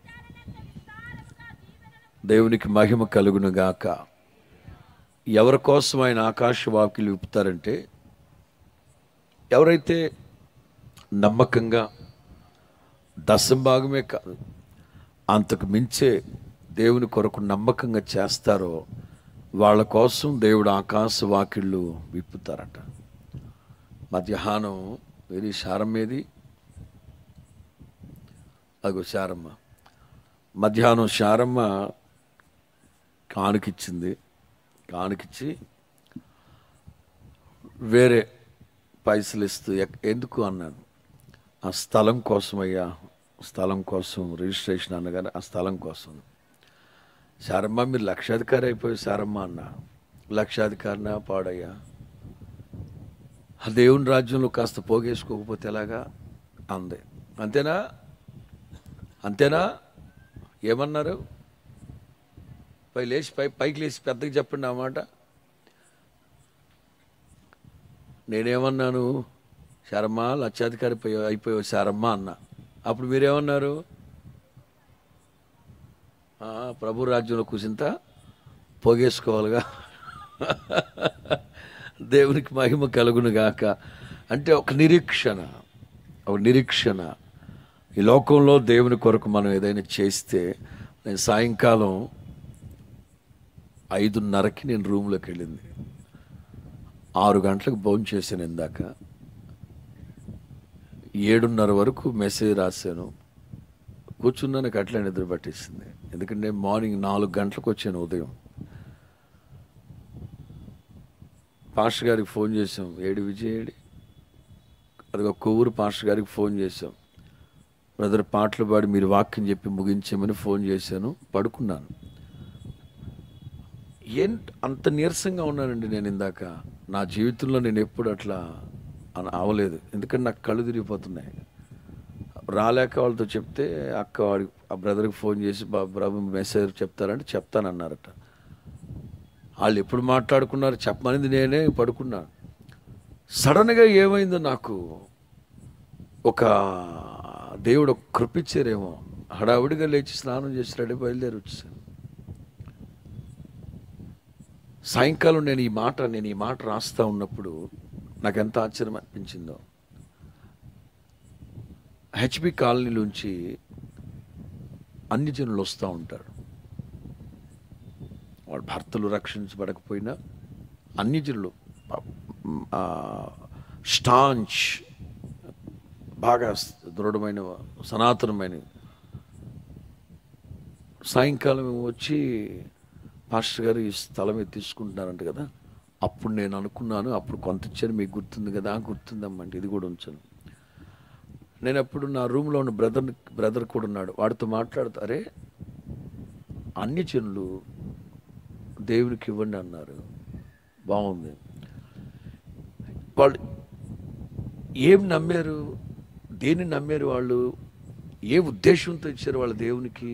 [SPEAKER 1] దేవునికి మహిమ కలుగును గాక ఎవరి కోసం ఆయన ఆకాశ వాకిలు విప్పుతారంటే ఎవరైతే నమ్మకంగా దశం భాగమే కాదు అంతకు మించే దేవుని కొరకు నమ్మకంగా చేస్తారో వాళ్ళ కోసం దేవుడు ఆకాశ వాకిళ్ళు విప్పుతారట మధ్యాహ్నం వెరీ శారమ్మేది అగో శారమ్మ మధ్యాహ్నం శారమ్మ కానుకిచ్చింది కానుకిచ్చి వేరే పైసలు ఇస్తూ ఎక్- ఎందుకు అన్నాను ఆ స్థలం కోసం అయ్యా స్థలం కోసం రిజిస్ట్రేషన్ అన్నగానే ఆ స్థలం కోసం సారమ్మ మీరు లక్షాధికారి అయిపోయి సారమ్మ అన్న లక్షాధికారినా పాడయ్యా ఆ దేవుని రాజ్యంలో కాస్త పోగేసుకోకపోతే ఎలాగా అంది అంతేనా అంతేనా ఏమన్నారు పై లేచి పై పైకి లేచి పెద్దకి చెప్పండి ఆ మాట నేనేమన్నాను శారమ్మ లక్షాధికారి పోయి- అయిపోయావు శారమ్మ అన్న అప్పుడు మీరేమన్నారు "ఆ, ప్రభు రాజ్యంలో కూసింత పోగేసుకోవాలిగా దేవునికి మహిమ కలుగును గాక అంటే ఒక నిరీక్షణ ఒక నిరీక్షణ ఈ లోకంలో దేవుని కొరకు మనం ఏదైనా చేస్తే నేను సాయంకాలం ఐదున్నరకి నేను రూమ్లోకి వెళ్ళింది ఆరు గంటలకు భోజనం చేశాను ఇందాక ఏడున్నర వరకు మెసేజ్ రాశాను కూర్చున్నా నాకు అట్లా నిద్ర పట్టేసింది ఎందుకంటే మార్నింగ్ నాలుగు గంటలకు వచ్చాను ఉదయం పాస్టర్ గారికి ఫోన్ చేసాం ఏడు విజయ్ అది ఒక కొవ్వూరు పాస్టర్ గారికి ఫోన్ చేసాం బ్రదర్ పాటలు పాడి మీరు వాక్యం చెప్పి ముగించామని ఫోన్ చేశాను పడుకున్నాను ఏంటి అంత నీరసంగా ఉన్నానండి నేను ఇందాక నా జీవితంలో నేను ఎప్పుడు అట్లా అని అవలేదు ఎందుకంటే నాకు కళ్ళు తిరిగిపోతున్నాయి రాలేక వాళ్ళతో చెప్తే అక్క వాడి ఆ బ్రదర్కి ఫోన్ చేసి "బా- బ్రదర్ మెసేజ్ చెప్తారంటే చెప్తానన్నారట వాళ్ళు ఎప్పుడు మాట్లాడుకున్నారు చెప్పమనింది నేనే పడుకున్నాను సడన్గా ఏమైందో నాకు ఒక దేవుడు ఒక కృపిచ్చారేమో హడావుడిగా లేచి స్నానం చేసి రెడీ బయలుదేరి వచ్చేసాను సాయంకాలం నేను ఈ మాట నేను ఈ మాట రాస్తా ఉన్నప్పుడు నాకు ఎంత ఆశ్చర్యం అనిపించిందో హెచ్బి కాలనీలోంచి అన్ని జనులు వస్తూ ఉంటారు వాళ్ళ భర్తలు రక్షించబడకపోయినా అన్ని జనులు ఆ, స్టాంచ్ బాగా దృఢమైన సనాతనమైన సాయంకాలం వచ్చి పాస్టర్ గారు ఈ స్థలం ఇది తీసుకుంటున్నారంట కదా అప్పుడు నేను అనుకున్నాను అప్పుడు కొంత ఇచ్చాను మీకు గుర్తుంది కదా "ఆ, గుర్తుందమ్మంటే ఇది కూడా ఉంచాను నేను అప్పుడు నా రూమ్లో ఉన్న బ్రదర్ బ్రదర్ కూడా ఉన్నాడు వాడితో మాట్లాడుతూ అరే అన్ని జనులు దేవునికి ఇవ్వండి అన్నారు బాగుంది వాళ్ళు ఏం నమ్మారు దేన్ని నమ్మారు వాళ్ళు ఏ ఉద్దేశంతో ఇచ్చారు వాళ్ళ దేవునికి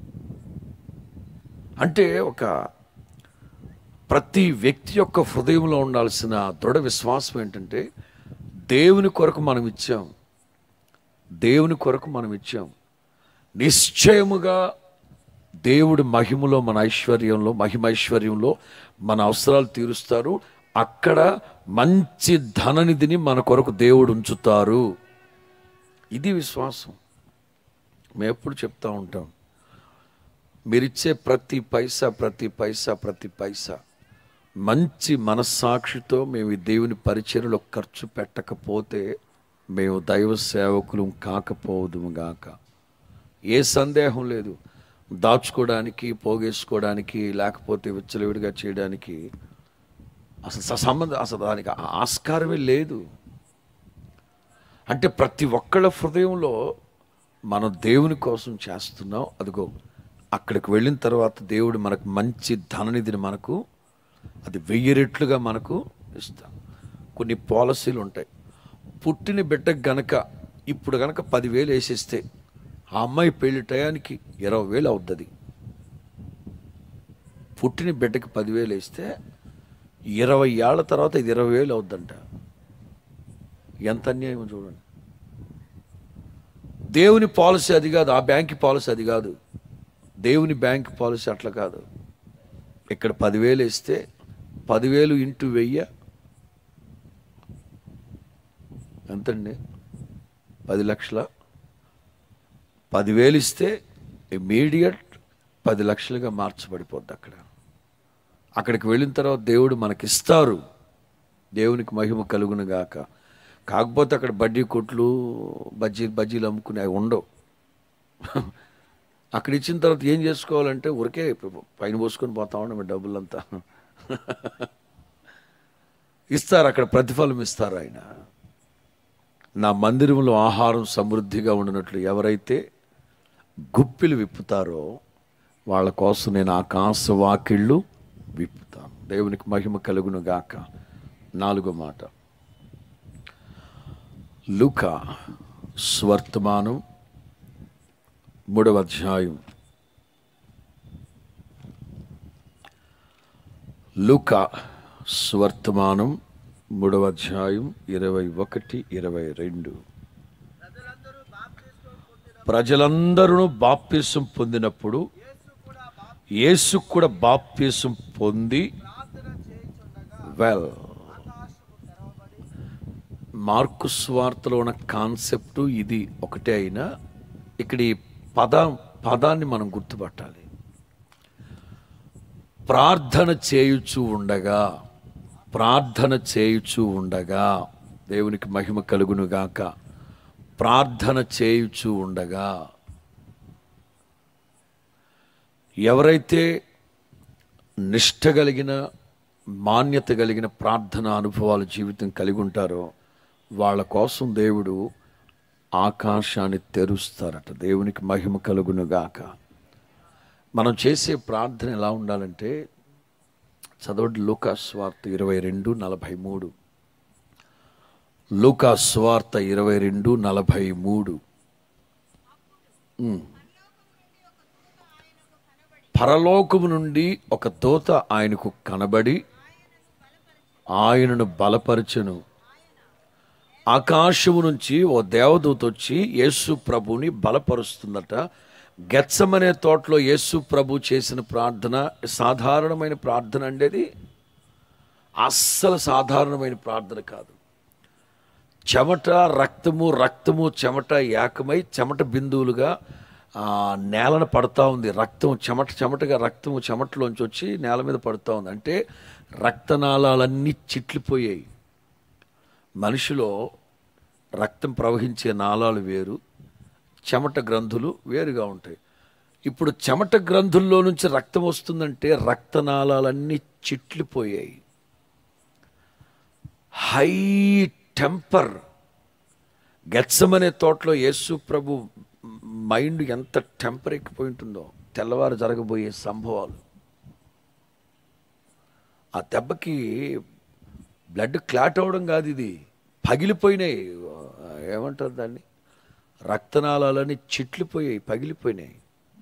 [SPEAKER 1] అంటే ఒక ప్రతి వ్యక్తి యొక్క హృదయంలో ఉండాల్సిన దృఢ విశ్వాసం ఏంటంటే దేవుని కొరకు మనం ఇచ్చాం దేవుని కొరకు మనం ఇచ్చాం నిశ్చయముగా దేవుడి మహిమలో మన ఐశ్వర్యంలో మహిమైశ్వర్యంలో మన అవసరాలు తీరుస్తారు అక్కడ మంచి ధననిధిని మన కొరకు దేవుడు ఉంచుతారు ఇది విశ్వాసం మేము ఎప్పుడు చెప్తా ఉంటాం మీరిచ్చే ప్రతి పైసా ప్రతి పైసా ప్రతి పైసా మంచి మనస్సాక్షితో మేము ఈ దేవుని పరిచర్యలో ఖర్చు పెట్టకపోతే మేము దైవ సేవకులు కాకపోదుము గాక ఏ సందేహం లేదు దాచుకోవడానికి పోగేసుకోవడానికి లేకపోతే విచ్చలవిడిగా చేయడానికి అసలు స- సంబంధం అసలు దానికి ఆ- ఆస్కారమే లేదు అంటే ప్రతి ఒక్కళ్ళ హృదయంలో మనం దేవుని కోసం చేస్తున్నాం అదిగో అక్కడికి వెళ్ళిన తర్వాత దేవుడు మనకు మంచి ధననిధిని మనకు అది వెయ్యి రెట్లుగా మనకు ఇస్తాం కొన్ని పాలసీలు ఉంటాయి పుట్టిన బిడ్డకు గనక ఇప్పుడు గనక పదివేలు వేసేస్తే ఆ అమ్మాయి పెళ్లి టయానికి ఇరవై వేలు అవుతుంది పుట్టిన బిడ్డకి పదివేలు వేస్తే ఇరవై ఏళ్ళ తర్వాత ఇది ఇరవై వేలు అవుద్దంట ఎంత అన్యాయం చూడండి దేవుని పాలసీ అది కాదు ఆ బ్యాంక్ పాలసీ అది కాదు దేవుని బ్యాంక్ పాలసీ అట్లా కాదు ఇక్కడ పదివేలు ఇస్తే పదివేలు ఇంటూ వెయ్యి ఎంతండి పది లక్షల పదివేలు ఇస్తే ఇమీడియట్ పది లక్షలుగా మార్చబడిపోద్ది అక్కడ అక్కడికి వెళ్ళిన తర్వాత దేవుడు మనకిస్తారు దేవునికి మహిమ కలుగును గాక కాకపోతే అక్కడ బడ్డీ కొట్లు బజ్జీ బజ్జీలు అమ్ముకునే అవి ఉండవు అక్కడ ఇచ్చిన తర్వాత ఏం చేసుకోవాలంటే ఊరికే పైన పోసుకొని పోతా ఉన్నాం డబ్బులంతా ఇస్తారు అక్కడ ప్రతిఫలం ఇస్తారు ఆయన నా మందిరంలో ఆహారం సమృద్ధిగా ఉండినట్లు ఎవరైతే గుప్పిలు విప్పుతారో వాళ్ళ కోసం నేను ఆకాశ వాకిళ్ళు విప్పుతాను దేవునికి మహిమ కలుగును గాక నాలుగో మాట లుక స్వర్తమానం మూడవ అధ్యాయం లుక స్వర్తమానం మూడవ అధ్యాయం ఇరవై ఒకటి ఇరవై రెండు
[SPEAKER 2] ప్రజలందరూ బాప్తిస్మం పొందిన
[SPEAKER 1] ప్రజలందరూ బాప్తీసం పొందినప్పుడు
[SPEAKER 2] యేసు కూడా బాప్
[SPEAKER 1] యేసు కూడా బాప్తీసం పొంది
[SPEAKER 2] ప్రార్థన చేయుచుండగా
[SPEAKER 1] వెల్
[SPEAKER 2] ఆకాశము తెరవబడి
[SPEAKER 1] మార్కు స్వార్తలో ఉన్న కాన్సెప్ట్ ఇది ఒకటే అయినా ఇక్కడ ఈ పద పదాన్ని మనం గుర్తుపట్టాలి ప్రార్థన చేయుచు ఉండగా ప్రార్థన చేయుచు ఉండగా దేవునికి మహిమ కలుగునుగాక ప్రార్థన చేయుచు ఉండగా ఎవరైతే నిష్ట కలిగిన మాన్యత కలిగిన ప్రార్థన అనుభవాల జీవితం కలిగి ఉంటారో వాళ్ళ కోసం దేవుడు ఆకాశాన్ని తెరుస్తారట దేవునికి మహిమ కలుగునుగాక మనం చేసే ప్రార్థన ఎలా ఉండాలంటే చదవండి లూకా స్వార్త ఇరవై రెండు నలభై మూడు లూకా స్వార్త ఇరవై రెండు నలభై మూడు పరలోకము నుండి ఒక దోత ఆయనకు కనబడి ఆయనను బలపరచెను ఆకాశము నుంచి ఓ దేవదూత వచ్చి యేసు ప్రభుని బలపరుస్తుందట గెచ్చమనే తోటలో యేసు ప్రభు చేసిన ప్రార్థన సాధారణమైన ప్రార్థన అండేది అస్సలు సాధారణమైన ప్రార్థన కాదు చెమట రక్తము రక్తము చెమట ఏకమై చెమట బిందువులుగా ఆ, నేలను పడతా ఉంది రక్తం చెమట చెమటగా రక్తము చెమటలోంచి వచ్చి నేల మీద పడుతూ ఉంది అంటే రక్తనాళాలన్నీ చిట్లిపోయాయి మనిషిలో రక్తం ప్రవహించే నాళాలు వేరు చెమట గ్రంథులు వేరుగా ఉంటాయి ఇప్పుడు చెమట గ్రంథుల్లో నుంచి రక్తం వస్తుందంటే రక్తనాళాలన్నీ చిట్లిపోయాయి హై టెంపర్ గెత్సమనే తోటలో యేసు ప్రభు మైండ్ ఎంత టెంపర్ ఎక్కిపోయి ఉంటుందో తెల్లవారు జరగబోయే సంభవాలు ఆ దెబ్బకి బ్లడ్ క్లాట్ అవ్వడం కాదు ఇది పగిలిపోయినాయి ఏమంటారు దాన్ని రక్తనాళాలని చిట్లిపోయాయి పగిలిపోయినాయి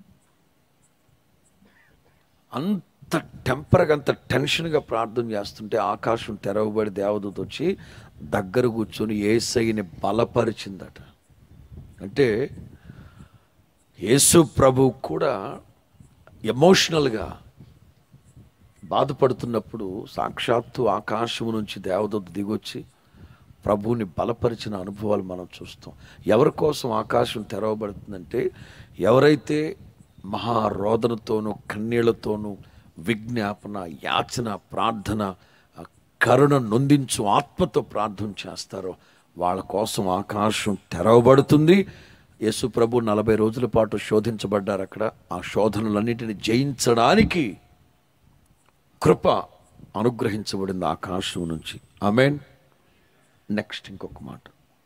[SPEAKER 1] అంత టెంపర్గా అంత టెన్షన్గా ప్రార్థన చేస్తుంటే ఆకాశం తెరవబడి దేవదూత వచ్చి దగ్గర కూర్చొని ఏసైని బలపరిచిందట అంటే యేసు ప్రభు కూడా ఎమోషనల్గా బాధపడుతున్నప్పుడు సాక్షాత్తు ఆకాశము నుంచి దేవదూత దిగొచ్చి ప్రభువుని బలపరిచిన అనుభవాలు మనం చూస్తాం ఎవరి కోసం ఆకాశం తెరవబడుతుందంటే ఎవరైతే మహారోదనతోనూ కన్నీళ్లతోనూ విజ్ఞాపన యాచన ప్రార్థన ఆ కరుణ నొందించు ఆత్మతో ప్రార్థన చేస్తారో వాళ్ళ కోసం ఆకాశం తెరవబడుతుంది యేసు ప్రభు నలభై రోజుల పాటు శోధించబడ్డారు అక్కడ ఆ శోధనలన్నింటిని జయించడానికి కృప అనుగ్రహించబడింది ఆకాశం నుంచి ఆమెన్ నెక్స్ట్ ఇంకొక మాట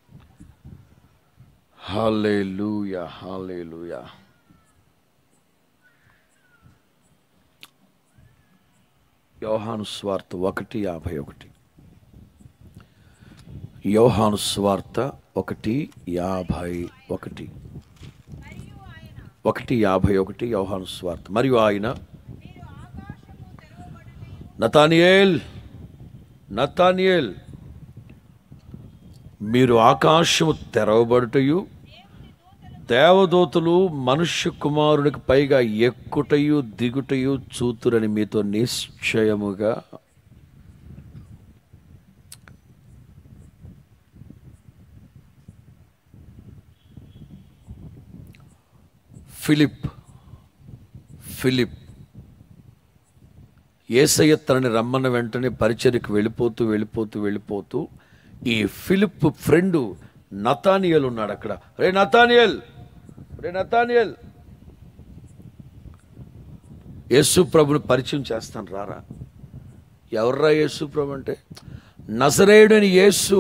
[SPEAKER 1] హాలే లూయా హాలే లూయా యోహాను స్వార్త ఒకటి యాభై ఒకటి యోహాను స్వార్త ఒకటి యాభై ఒకటి ఒకటి యాభై ఒకటి యోహాను స్వార్త మరియు ఆయన నతానియేల్ నతానియేల్ మీరు ఆకాశము తెరవబడుటయు దేవదూతలు మనుష్య కుమారునికి పైగా ఎక్కుటయు దిగుటయు చూతురని మీతో నిశ్చయముగా ఫిలిప్ ఫిలిప్ ఏసయ్య తనని రమ్మన్న వెంటనే పరిచర్యకు వెళ్ళిపోతూ వెళ్ళిపోతూ వెళ్ళిపోతూ ఈ ఫిలిప్ ఫ్రెండు నతానియల్ ఉన్నాడు అక్కడ రే నతానియల్ రే నతానియల్ యేసు ప్రభుని పరిచయం చేస్తాను రారా ఎవర్రా యేసు ప్రభు అంటే నజరేయుడని యేసు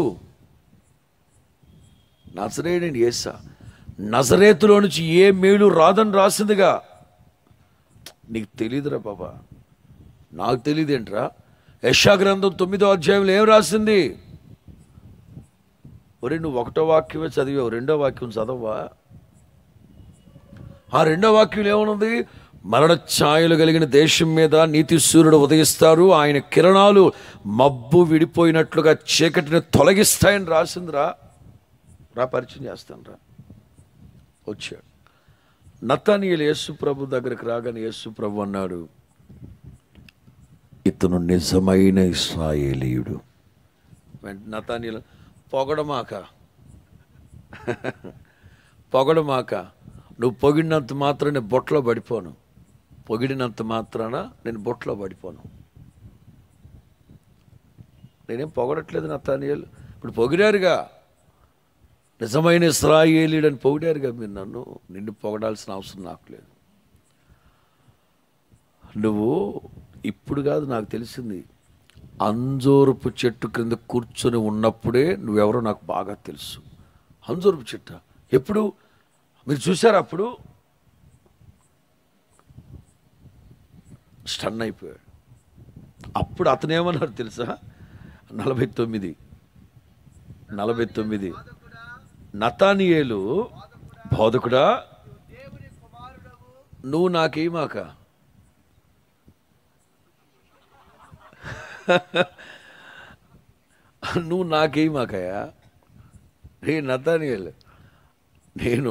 [SPEAKER 1] నజరేయుడని యేసా నజరేతులో నుంచి ఏ మేలు రాదని రాసిందిగా నీకు తెలియదురా బాబా నాకు తెలియదేంట్రా యశా గ్రంథం తొమ్మిదో అధ్యాయంలో ఏం రాసింది ఒరే నువ్వు ఒకటో వాక్యమే చదివావు రెండో వాక్యం చదవవా ఆ రెండో వాక్యం ఏమనుంది మరణ ఛాయలు కలిగిన దేశం మీద నీతి సూర్యుడు ఉదయిస్తారు ఆయన కిరణాలు మబ్బు విడిపోయినట్లుగా చీకటిని తొలగిస్తాయని రాసిందిరా రా పరిచయం చేస్తాను రా వచ్చాడు నతానీయులు యేసు ప్రభు దగ్గరికి రాగానే యేసు ప్రభు అన్నాడు ఇతను నిజమైన ఇస్రాయేలీయుడు వెంట నతానీయులు పొగడమాక పొగడమాక నువ్వు పొగిడినంత మాత్రం నేను బొట్లో పడిపోను పొగిడినంత మాత్రాన నేను బొట్లో పడిపోను నేనేం పొగడట్లేదు నతానీయులు ఇప్పుడు పొగిడారుగా నిజమైన ఇస్రాయేలీడు అని పొగిడారుగా మీరు నన్ను నిన్ను పొగడాల్సిన అవసరం నాకు లేదు నువ్వు ఇప్పుడు కాదు నాకు తెలిసింది అంజూరపు చెట్టు క్రింద కూర్చొని ఉన్నప్పుడే నువ్వెవరో నాకు బాగా తెలుసు అంజూరపు చెట్టు ఎప్పుడు మీరు చూసారా అప్పుడు స్టన్ అయిపోయాడు అప్పుడు అతను ఏమన్నారు తెలుసా నలభై తొమ్మిది నలభై తొమ్మిది నతానియేలు బోధకుడా
[SPEAKER 2] దేవుని కుమారుడవు
[SPEAKER 1] నువ్వు నాకేమాక నువ్వు నాకేమాకయా రే నతానియల్ నేను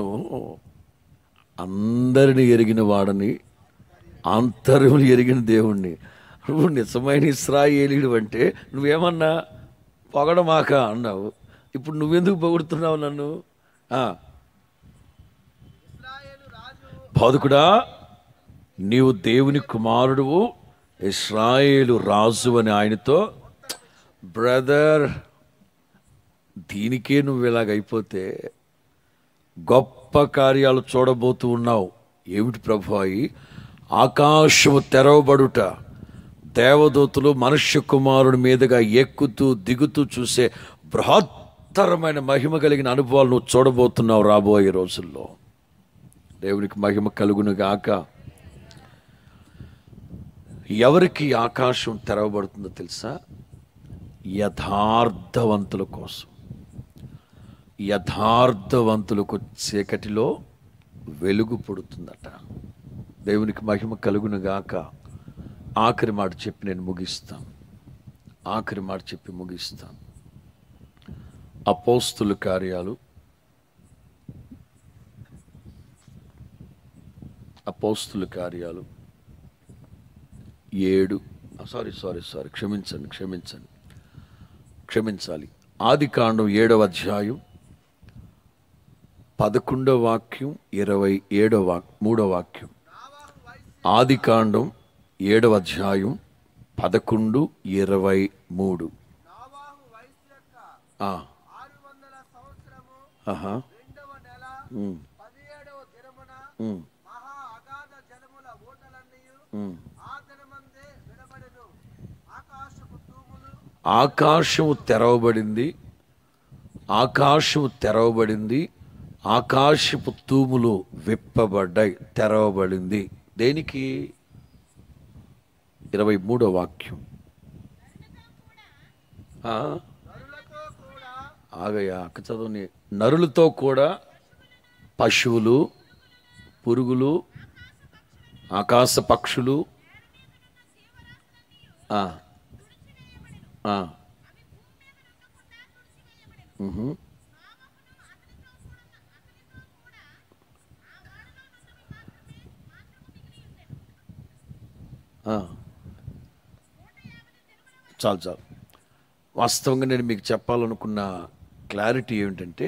[SPEAKER 1] అందరిని ఎరిగిన వాడని ఆంతర్యములు ఎరిగిన దేవుణ్ణి నువ్వు నిజమైన ఇస్రాయేలీడు అంటే నువ్వేమన్నా పొగడమాక అన్నావు ఇప్పుడు నువ్వెందుకు పొగుడుతున్నావు నన్ను ఆ,
[SPEAKER 2] ఇస్రాయేలు రాజు
[SPEAKER 1] బోధకుడా నీవు దేవుని కుమారుడువు ఇస్రాయేలు రాజు అని ఆయనతో బ్రదర్ దీనికే నువ్వు ఇలాగైపోతే గొప్ప కార్యాలు చూడబోతూ ఉన్నావు ఏమిటి ప్రభు అయి ఆకాశము తెరవబడుట దేవదూతలు మనుష్య కుమారుడి మీదుగా ఎక్కుతూ దిగుతూ చూసే బృహత్తరమైన మహిమ కలిగిన అనుభవాలు నువ్వు చూడబోతున్నావు రాబోయే రోజుల్లో దేవునికి మహిమ కలుగును గాక ఎవరికి ఆకాశం తెరవబడుతుందో తెలుసా యథార్థవంతుల కోసం యథార్థవంతులకు చీకటిలో వెలుగు పుడుతుందట దేవునికి మహిమ కలుగును గాక ఆఖరి మాట చెప్పి నేను ముగిస్తాను ఆఖరి మాట చెప్పి ముగిస్తాను అపోస్తుల కార్యాలు అపోస్తుల కార్యాలు ఏడు సారీ సారీ సారీ క్షమించండి క్షమించండి క్షమించాలి ఆది కాండం ఏడవ అధ్యాయం పదకొండవ వాక్యం ఇరవై ఏడవ వాక్ మూడవ వాక్యం
[SPEAKER 2] నావాహు వయస్సు
[SPEAKER 1] ఆది కాండం ఏడవ అధ్యాయం పదకొండు ఇరవై మూడు
[SPEAKER 2] నావాహు వయస్సు యొక్క
[SPEAKER 1] ఆ,
[SPEAKER 2] ఆరు వందల సంవత్సరము
[SPEAKER 1] ఆహా,
[SPEAKER 2] రెండవ నెల
[SPEAKER 1] ఉమ్,
[SPEAKER 2] పదిహేడవ దినమున
[SPEAKER 1] ఉమ్,
[SPEAKER 2] మహా అగాధ జలముల ఊటలన్నీ
[SPEAKER 1] ఉమ్.
[SPEAKER 2] ఆ దినమందే విడబడెను ఆకాశపు తూములు
[SPEAKER 1] ఆకాశము తెరవబడింది ఆకాశము తెరవబడింది ఆకాశపు తూములు విప్పబడ్డాయి తెరవబడింది దేనికి ఇరవై మూడో వాక్యం ఆ,
[SPEAKER 2] నరులతో కూడా
[SPEAKER 1] ఆగయ్యా అక్క చదువుని నరులతో కూడా పశువులు పురుగులు ఆకాశ పక్షులు ఆ, ఆ. మ్హూ. ఆ. చాలు చాలు వాస్తవంగా నేను మీకు చెప్పాలనుకున్న క్లారిటీ ఏమిటంటే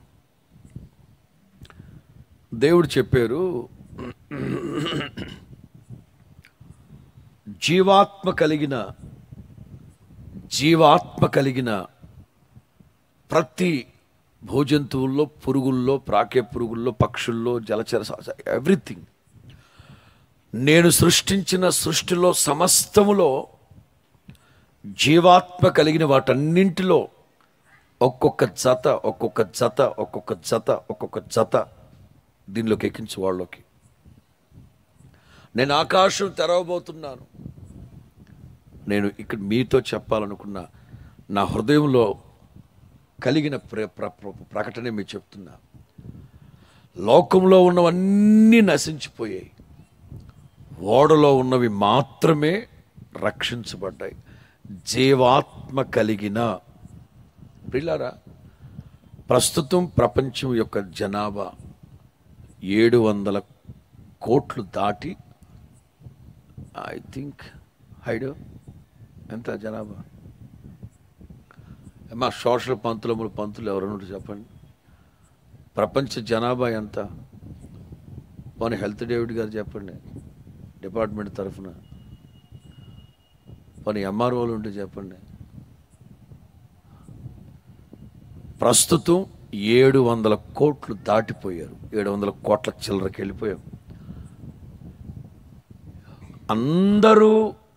[SPEAKER 1] దేవుడు చెప్పారు జీవాత్మ కలిగిన జీవాత్మ కలిగిన ప్రతి భూజంతువుల్లో పురుగుల్లో ప్రాకే పురుగుల్లో పక్షుల్లో జలచర ఎవ్రీథింగ్ నేను సృష్టించిన సృష్టిలో సమస్తములో జీవాత్మ కలిగిన వాటన్నింటిలో ఒక్కొక్క జత ఒక్కొక్క జత ఒక్కొక్క జత ఒక్కొక్క జత దీనిలోకి ఎక్కించు వాళ్ళలోకి నేను ఆకాశం తెరవబోతున్నాను నేను ఇక్కడ మీతో చెప్పాలనుకున్న నా హృదయంలో కలిగిన ప్ర ప్ర- ప్ర- ప్రకటన మీకు చెప్తున్నా లోకంలో ఉన్నవన్నీ నశించిపోయాయి ఓడలో ఉన్నవి మాత్రమే రక్షించబడ్డాయి జీవాత్మ కలిగిన ప్రిలారా ప్రస్తుతం ప్రపంచం యొక్క జనాభా ఏడు వందల కోట్లు దాటి ఐ థింక్ హైడు ఎంత జనాభా మా సోషల్ పంతులములు పంతులు ఎవరన్నా చెప్పండి ప్రపంచ జనాభా ఎంత పోనీ హెల్త్ డేవిడ్ గారు చెప్పండి డిపార్ట్మెంట్ తరఫున పోనీ ఎంఆర్ఓలు ఉంటే చెప్పండి ప్రస్తుతం ఏడు వందల కోట్లు దాటిపోయారు ఏడు వందల కోట్ల చిల్లరకి వెళ్ళిపోయాం అందరూ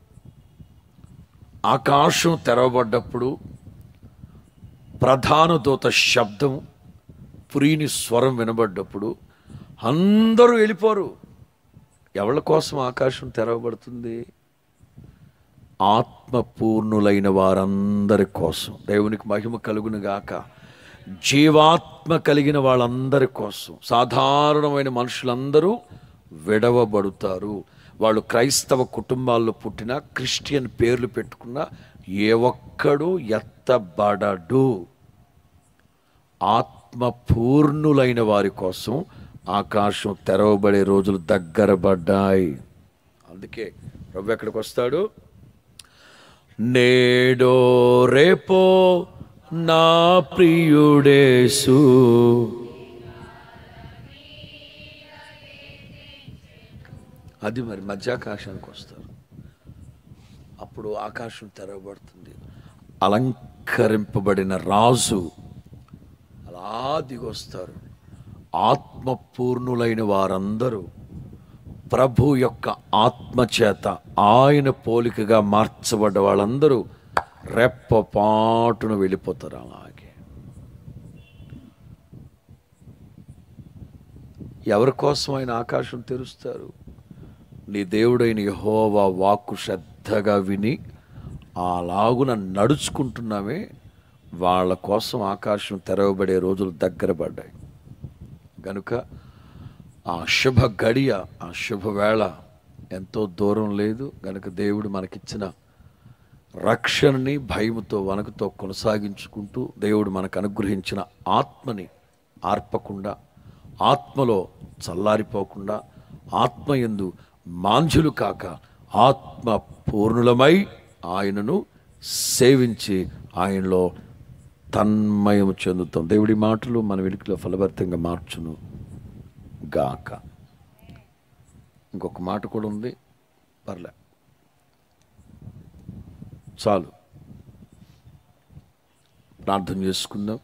[SPEAKER 1] ఆకాశం తెరవబడ్డప్పుడు ప్రధాన దూత శబ్దం పురీని స్వరం వినబడ్డప్పుడు అందరూ వెళ్ళిపోరు ఎవరి కోసం ఆకాశం తెరవబడుతుంది ఆత్మపూర్ణులైన వారందరి కోసం దేవునికి మహిమ కలుగును గాక జీవాత్మ కలిగిన వాళ్ళందరి కోసం సాధారణమైన మనుషులందరూ విడవబడుతారు వాళ్ళు క్రైస్తవ కుటుంబాల్లో పుట్టిన క్రిస్టియన్ పేర్లు పెట్టుకున్న ఏ ఒక్కడు ఎత్తబడడు ఆత్మ పూర్ణులైన వారి కోసం ఆకాశం తెరవబడే రోజులు దగ్గర పడ్డాయి అందుకే ప్రభు ఎక్కడికి వస్తాడు నేడో రేపో నా ప్రియుడేసు అది మరి మధ్యాకాశానికి వస్తారు అప్పుడు ఆకాశం తెరవబడుతుంది అలంకరింపబడిన రాజు అలా దిగొస్తారు ఆత్మపూర్ణులైన వారందరూ ప్రభు యొక్క ఆత్మ చేత ఆయన పోలికగా మార్చబడ్డ వాళ్ళందరూ రెప్పపాటున వెళ్ళిపోతారు అలాగే ఎవరి కోసం ఆయన ఆకాశం తెరుస్తారు నీ దేవుడైన యెహోవా వాక్కు శ్రద్ధగా విని అలాగున నడుచుకుంటున్నామే వాళ్ళ కోసం ఆకాశం తెరవబడే రోజులు దగ్గర పడ్డాయి గనుక ఆ శుభ గడియ ఆ శుభవేళ ఎంతో దూరం లేదు గనుక దేవుడు మనకిచ్చిన రక్షణని భయముతో వనకుతో కొనసాగించుకుంటూ దేవుడు మనకు అనుగ్రహించిన ఆత్మని ఆర్పకుండా ఆత్మలో చల్లారిపోకుండా ఆత్మయందు మాంజులు కాక ఆత్మ పూర్ణులమై ఆయనను సేవించి ఆయనలో తన్మయం చెందుతాం దేవుడి మాటలు మన వెనుకలో ఫలభరితంగా మార్చును గాక ఇంకొక మాట కూడా ఉంది పర్లే చాలు ప్రార్థన చేసుకుందాం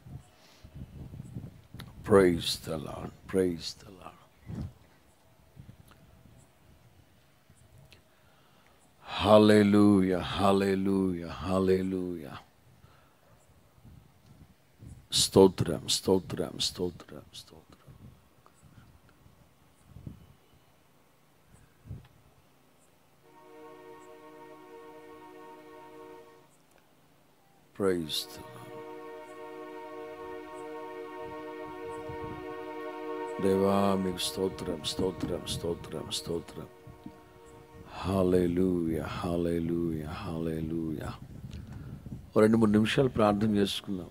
[SPEAKER 1] praise the lord praise the lord hallelujah hallelujah hallelujah స్తోత్రం స్తోత్రం స్తోత్రం స్తోత్రం ప్రైజ్ ద దేవా మీకు స్తోత్రం స్తోత్రం స్తోత్రం స్తోత్రం హాలేలుయా హాలేలుయా హాలేలుయా ఓ రెండు మూడు నిమిషాలు ప్రార్థన చేసుకుందాం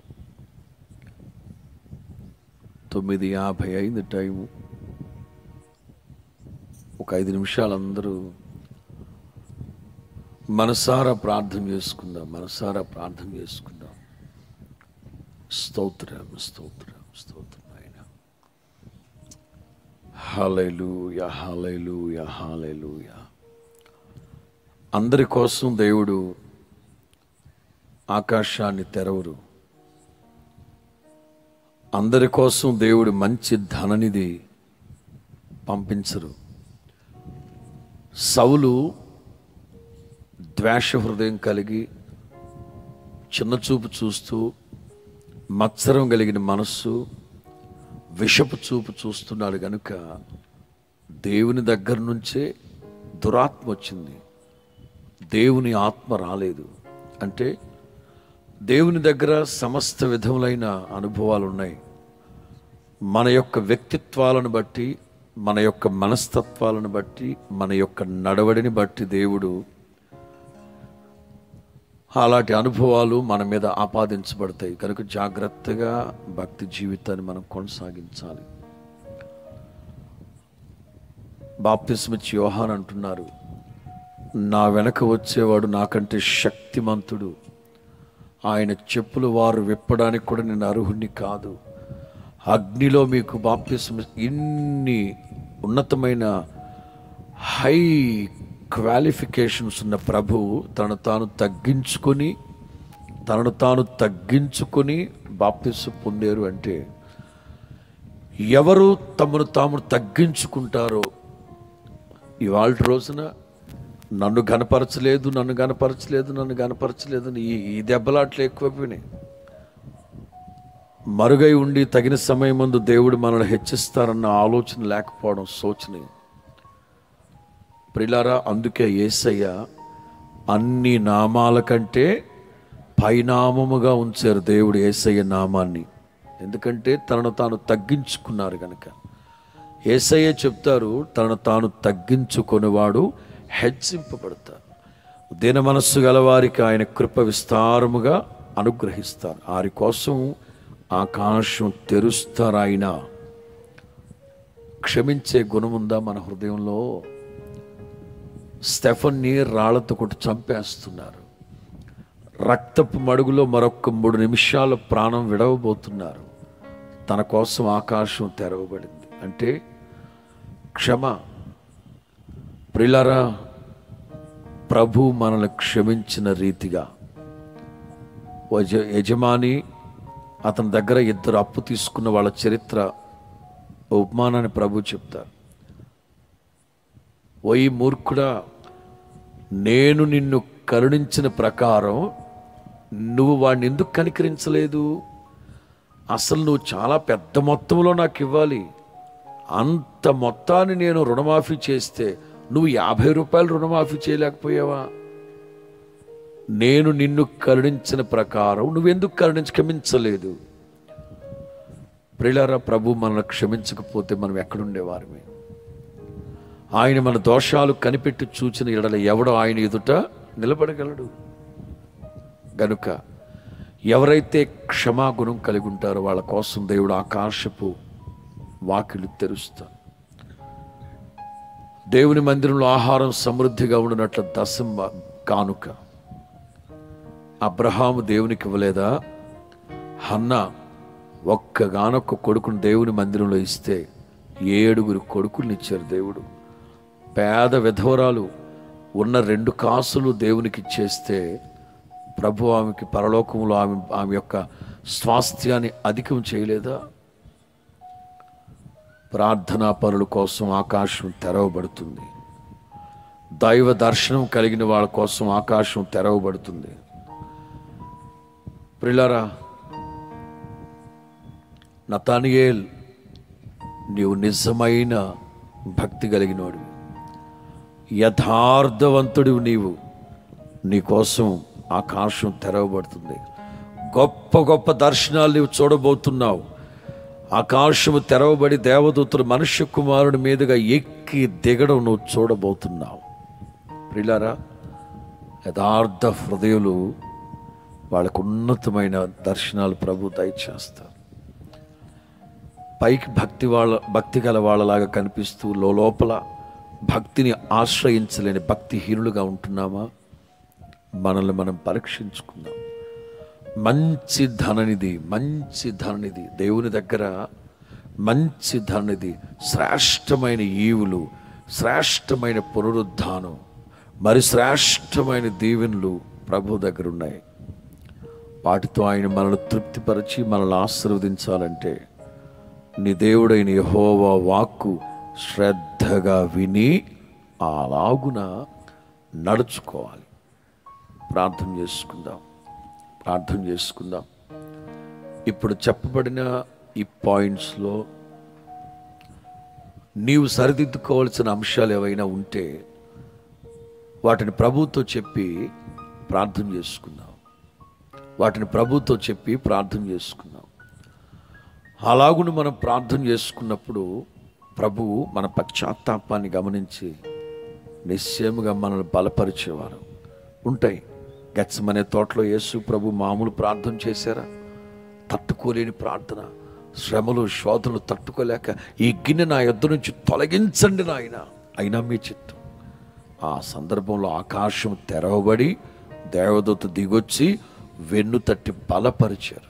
[SPEAKER 1] తొమ్మిది యాభై అయింది టైము ఒక ఐదు నిమిషాలు అందరూ మనసారా ప్రార్థన చేసుకుందాం మనసారా ప్రార్థన చేసుకుందాం స్తోత్రం స్తోత్రం స్తోత్రం ఆయన హాలేలుయా హాలేలుయా హాలేలుయా అందరి కోసం దేవుడు ఆకాశాన్ని తెరవరు అందరి కోసం దేవుడు మంచి ధననిధి పంపించరు సౌలు ద్వేష హృదయం కలిగి చిన్నచూపు చూస్తూ మత్సరం కలిగిన మనస్సు విషపు చూపు చూస్తున్నాడు గనుక దేవుని దగ్గర నుంచే దురాత్మ వచ్చింది దేవుని ఆత్మ రాలేదు అంటే దేవుని దగ్గర సమస్త విధములైన అనుభవాలు ఉన్నాయి మన యొక్క వ్యక్తిత్వాలను బట్టి మన యొక్క మనస్తత్వాలను బట్టి మన యొక్క నడవడిని బట్టి దేవుడు అలాంటి అనుభవాలు మన మీద ఆపాదించబడతాయి కనుక జాగ్రత్తగా భక్తి జీవితాన్ని మనం కొనసాగించాలి బాప్తిస్మిచ్ యోహాన్ అంటున్నారు నా వెనక వచ్చేవాడు నాకంటే శక్తిమంతుడు ఆయన చెప్పులు వారు విప్పడానికి కూడా నేను అర్హుణ్ణి కాదు అగ్నిలో మీకు బాప్తిస్మ ఇన్ని ఉన్నతమైన హై క్వాలిఫికేషన్స్ ఉన్న ప్రభువు తను తాను తగ్గించుకొని తనను తాను తగ్గించుకొని బాప్తిస్ పొందారు అంటే ఎవరు తమను తాము తగ్గించుకుంటారో ఇవాళ రోజున నన్ను గనపరచలేదు నన్ను గనపరచలేదు నన్ను గనపరచలేదు అని ఈ ఈ దెబ్బలాట్లు ఎక్కువైపోయినాయి మరుగై ఉండి తగిన సమయం ముందు దేవుడు మనల్ని హెచ్చిస్తారన్న ఆలోచన లేకపోవడం శోచనీయం ప్రిలారా అందుకే ఏసయ్య అన్ని నామాల కంటే పైనామముగా ఉంచారు దేవుడు ఏసయ్య నామాన్ని ఎందుకంటే తనను తాను తగ్గించుకున్నారు కనుక ఏసయ్య చెప్తారు తనను తాను తగ్గించుకొనివాడు హెచ్చింపబడతారు దీన మనస్సు గలవారికి ఆయన కృప విస్తారముగా అనుగ్రహిస్తారు వారి కోసం ఆకాశం తెరుస్తారు ఆయన క్షమించే గుణముందా మన హృదయంలో స్టెఫన్ని రాళ్లతో కొట్టి చంపేస్తున్నారు రక్తపు మడుగులో మరొక మూడు నిమిషాల ప్రాణం విడవబోతున్నారు తన కోసం ఆకాశం తెరవబడింది అంటే క్షమ ప్రిలరా ప్రభు మనల్ని క్షమించిన రీతిగా ఓ యజ- యజమాని అతని దగ్గర ఇద్దరు అప్పు తీసుకున్న వాళ్ళ చరిత్ర ఓ ఉపమానాన్ని ప్రభు చెప్తారు ఓయి మూర్ఖుడా నేను నిన్ను కరుణించిన ప్రకారం నువ్వు వాడిని ఎందుకు కనికరించలేదు అసలు నువ్వు చాలా పెద్ద మొత్తంలో నాకు ఇవ్వాలి అంత మొత్తాన్ని నేను రుణమాఫీ చేస్తే నువ్వు యాభై రూపాయలు రుణమాఫీ చేయలేకపోయావా నేను నిన్ను కరుణించిన ప్రకారం నువ్వెందుకు కరుణించి క్షమించలేదు ప్రిలారా ప్రభు మనల్ని క్షమించకపోతే మనం ఎక్కడుండేవారమే ఆయన మన దోషాలు కనిపెట్టి చూచిన ఎడల ఎవడో ఆయన ఎదుట నిలబడగలడు గనుక ఎవరైతే క్షమాగుణం కలిగి ఉంటారో వాళ్ళ కోసం దేవుడు ఆకాశపు వాకిలు తెరుస్తారు దేవుని మందిరంలో ఆహారం సమృద్ధిగా ఉండినట్లు దశమ కానుక అబ్రహాము దేవునికి ఇవ్వలేదా హన్న ఒక్కగానొక్క కొడుకుని దేవుని మందిరంలో ఇస్తే ఏడుగురు కొడుకుల్ని ఇచ్చారు దేవుడు పేద విధవరాలు ఉన్న రెండు కాసులు దేవునికి ఇచ్చేస్తే ప్రభు ఆమెకి పరలోకంలో ఆమె ఆమె యొక్క స్వాస్థ్యాన్ని అధికం చేయలేదా ప్రార్థనా పరుల కోసం ఆకాశం తెరవబడుతుంది దైవ దర్శనం కలిగిన వాళ్ళ కోసం ఆకాశం తెరవబడుతుంది ప్రిలారా నతానియేల్ నీవు నిజమైన భక్తి కలిగినోడు యథార్థవంతుడు నీవు నీకోసం ఆకాశం తెరవబడుతుంది గొప్ప గొప్ప దర్శనాలు నీవు చూడబోతున్నావు ఆకాశము తెరవబడి దేవదూతులు మనుష్య కుమారుడి మీదుగా ఎక్కి దిగడం నువ్వు చూడబోతున్నావు ప్రిలారా యథార్థ హృదయులు వాళ్ళకు ఉన్నతమైన దర్శనాలు ప్రభు దయచేస్తారు పైకి భక్తి వాళ్ళ భక్తి గల వాళ్ళలాగా కనిపిస్తూ లోపల భక్తిని ఆశ్రయించలేని భక్తిహీనులుగా ఉంటున్నామా మనల్ని మనం పరీక్షించుకుందాం మంచి ధననిధి మంచి ధననిధి దేవుని దగ్గర మంచి ధననిధి శ్రేష్టమైన ఈవులు శ్రేష్టమైన పునరుద్ధానం మరి శ్రేష్టమైన దీవెనలు ప్రభు దగ్గర ఉన్నాయి వాటితో ఆయన మనల్ని తృప్తిపరిచి మనల్ని ఆశీర్వదించాలంటే నీ దేవుడైన యెహోవా వాక్కు శ్రద్ధగా విని అలాగున నడుచుకోవాలి ప్రార్థన చేసుకుందాం ప్రార్థన చేసుకుందాం ఇప్పుడు చెప్పబడిన ఈ పాయింట్స్లో నీవు సరిదిద్దుకోవాల్సిన అంశాలు ఏవైనా ఉంటే వాటిని ప్రభుతో చెప్పి ప్రార్థన చేసుకుందాం వాటిని ప్రభుతో చెప్పి ప్రార్థన చేసుకుందాం అలాగును మనం ప్రార్థన చేసుకున్నప్పుడు ప్రభువు మన పశ్చాత్తాపాన్ని గమనించి నిశ్చయముగా మనల్ని బలపరిచేవారు ఉంటాయి గచ్చమనే తోటలో యేసు ప్రభు మామూలు ప్రార్థన చేశారా తట్టుకోలేని ప్రార్థన శ్రమలు శోధనలు తట్టుకోలేక ఈ గిన్నె నా యొద్ద నుంచి తొలగించండి నాయన అయినా మీ చిత్తం ఆ సందర్భంలో ఆకాశం తెరవబడి దేవదూత దిగొచ్చి వెన్ను తట్టి బలపరిచారు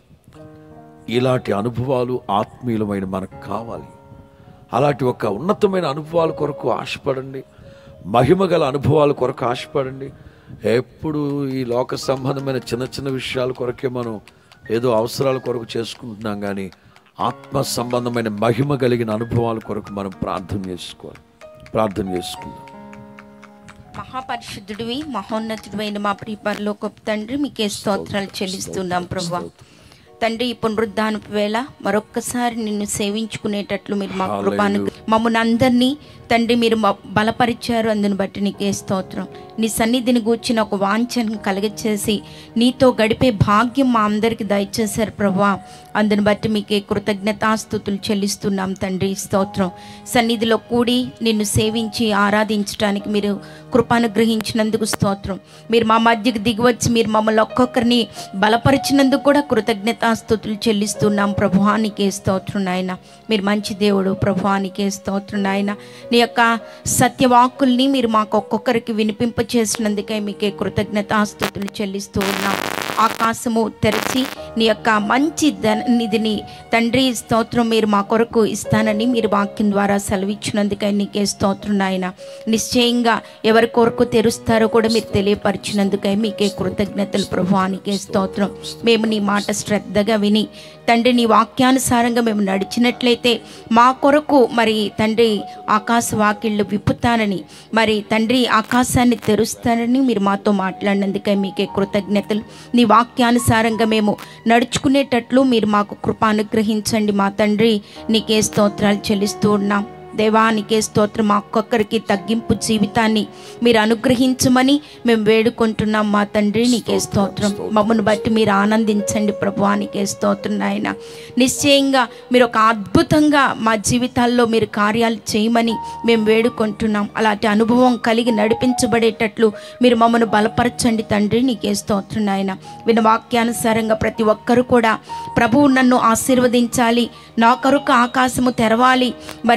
[SPEAKER 1] ఇలాంటి అనుభవాలు ఆత్మీయులమైన మనకు కావాలి అలాంటి ఒక ఉన్నతమైన అనుభవాల కొరకు ఆశపడండి మహిమ గల అనుభవాల కొరకు ఆశపడండి ఎప్పుడు ఈ లోక సంబంధమైన చిన్న చిన్న విషయాల కొరకే మనం ఏదో అవసరాల కొరకు చేసుకుంటున్నాం కానీ ఆత్మ సంబంధమైన మహిమ కలిగిన అనుభవాల కొరకు మనం ప్రార్థన చేసుకోవాలి ప్రార్థన చేసుకుందాం
[SPEAKER 3] మహాపరిశుద్ధుడివి మహోన్నతుడివైన మా ప్రియ పరలోకపు తండ్రి మీకే స్తోత్రాలు చెల్లిస్తున్నాం ప్రభా తండ్రి ఈ పునరుద్ధానపు వేళ మరొక్కసారి నిన్ను సేవించుకునేటట్లు మీరు మా కృపాను మమ్మల్ని అందరినీ తండ్రి మీరు మ- బలపరిచారు అందుని బట్టి నీకే స్తోత్రం నీ సన్నిధిని గూర్చిన ఒక వాంఛను కలగచేసి నీతో గడిపే భాగ్యం మా అందరికి దయచేశారు ప్రభా అందుని బట్టి మీకే కృతజ్ఞతాస్థుతులు చెల్లిస్తున్నాం తండ్రి స్తోత్రం సన్నిధిలో కూడి నిన్ను సేవించి ఆరాధించడానికి మీరు కృపను గ్రహించినందుకు స్తోత్రం మీరు మా మధ్యకు దిగివచ్చి మీరు మమ్మల్ని ఒక్కొక్కరిని బలపరిచినందుకు కూడా కృతజ్ఞతాస్థుతులు చెల్లిస్తున్నాం ప్రభువానికే స్తోత్రం నాయన మీరు మంచి దేవుడు ప్రభువానికే స్తోత్రం నాయన నీ యొక్క సత్యవాక్కుల్ని మీరు మాకు ఒక్కొక్కరికి వినిపింప చేసినందుకే మీకే కృతజ్ఞతాస్థుతులు చెల్లిస్తూ ఉన్నాం ఆకాశము తెరిచి నీ యొక్క మంచి ధనిధిని తండ్రి స్తోత్రం మీరు మా కొరకు ఇస్తానని మీరు వాక్యం ద్వారా సెలవిచ్చినందుకై నీకే స్తోత్రం నాయన నిశ్చయంగా ఎవరి కొరకు తెరుస్తారో కూడా మీరు తెలియపరిచినందుకై మీకే కృతజ్ఞతలు ప్రభువానికే స్తోత్రం మేము నీ మాట శ్రద్ధగా విని తండ్రి నీ వాక్యానుసారంగా మేము నడిచినట్లయితే మా కొరకు మరి తండ్రి ఆకాశ వాకిళ్ళు విప్పుతానని మరి తండ్రి ఆకాశాన్ని తెరుస్తానని మీరు మాతో మాట్లాడినందుకై మీకే కృతజ్ఞతలు నీ వాక్యానుసారంగా మేము నడుచుకునేటట్లు మీరు మాకు కృప అనుగ్రహించండి మా తండ్రి నీకే స్తోత్రాలు చెల్లిస్తూ ఉన్నాం దేవానికే స్తోత్రం మా ఒక్కొక్కరికి తగ్గింపు జీవితాన్ని మీరు అనుగ్రహించమని మేము వేడుకుంటున్నాం మా తండ్రి నీకే స్తోత్రం మమ్మల్ని బట్టి మీరు ఆనందించండి ప్రభువానికే స్తోత్రం నాయన నిశ్చయంగా మీరు ఒక అద్భుతంగా మా జీవితాల్లో మీరు కార్యాలు చేయమని మేము వేడుకుంటున్నాం అలాంటి అనుభవం కలిగి నడిపించబడేటట్లు మీరు మమ్మల్ని బలపరచండి తండ్రి నీకే స్తోత్రం నాయన విన వాక్యానుసారంగా ప్రతి ఒక్కరు కూడా ప్రభువు నన్ను ఆశీర్వదించాలి నా కొరకు ఆకాశము తెరవాలి మరి నా కొరకు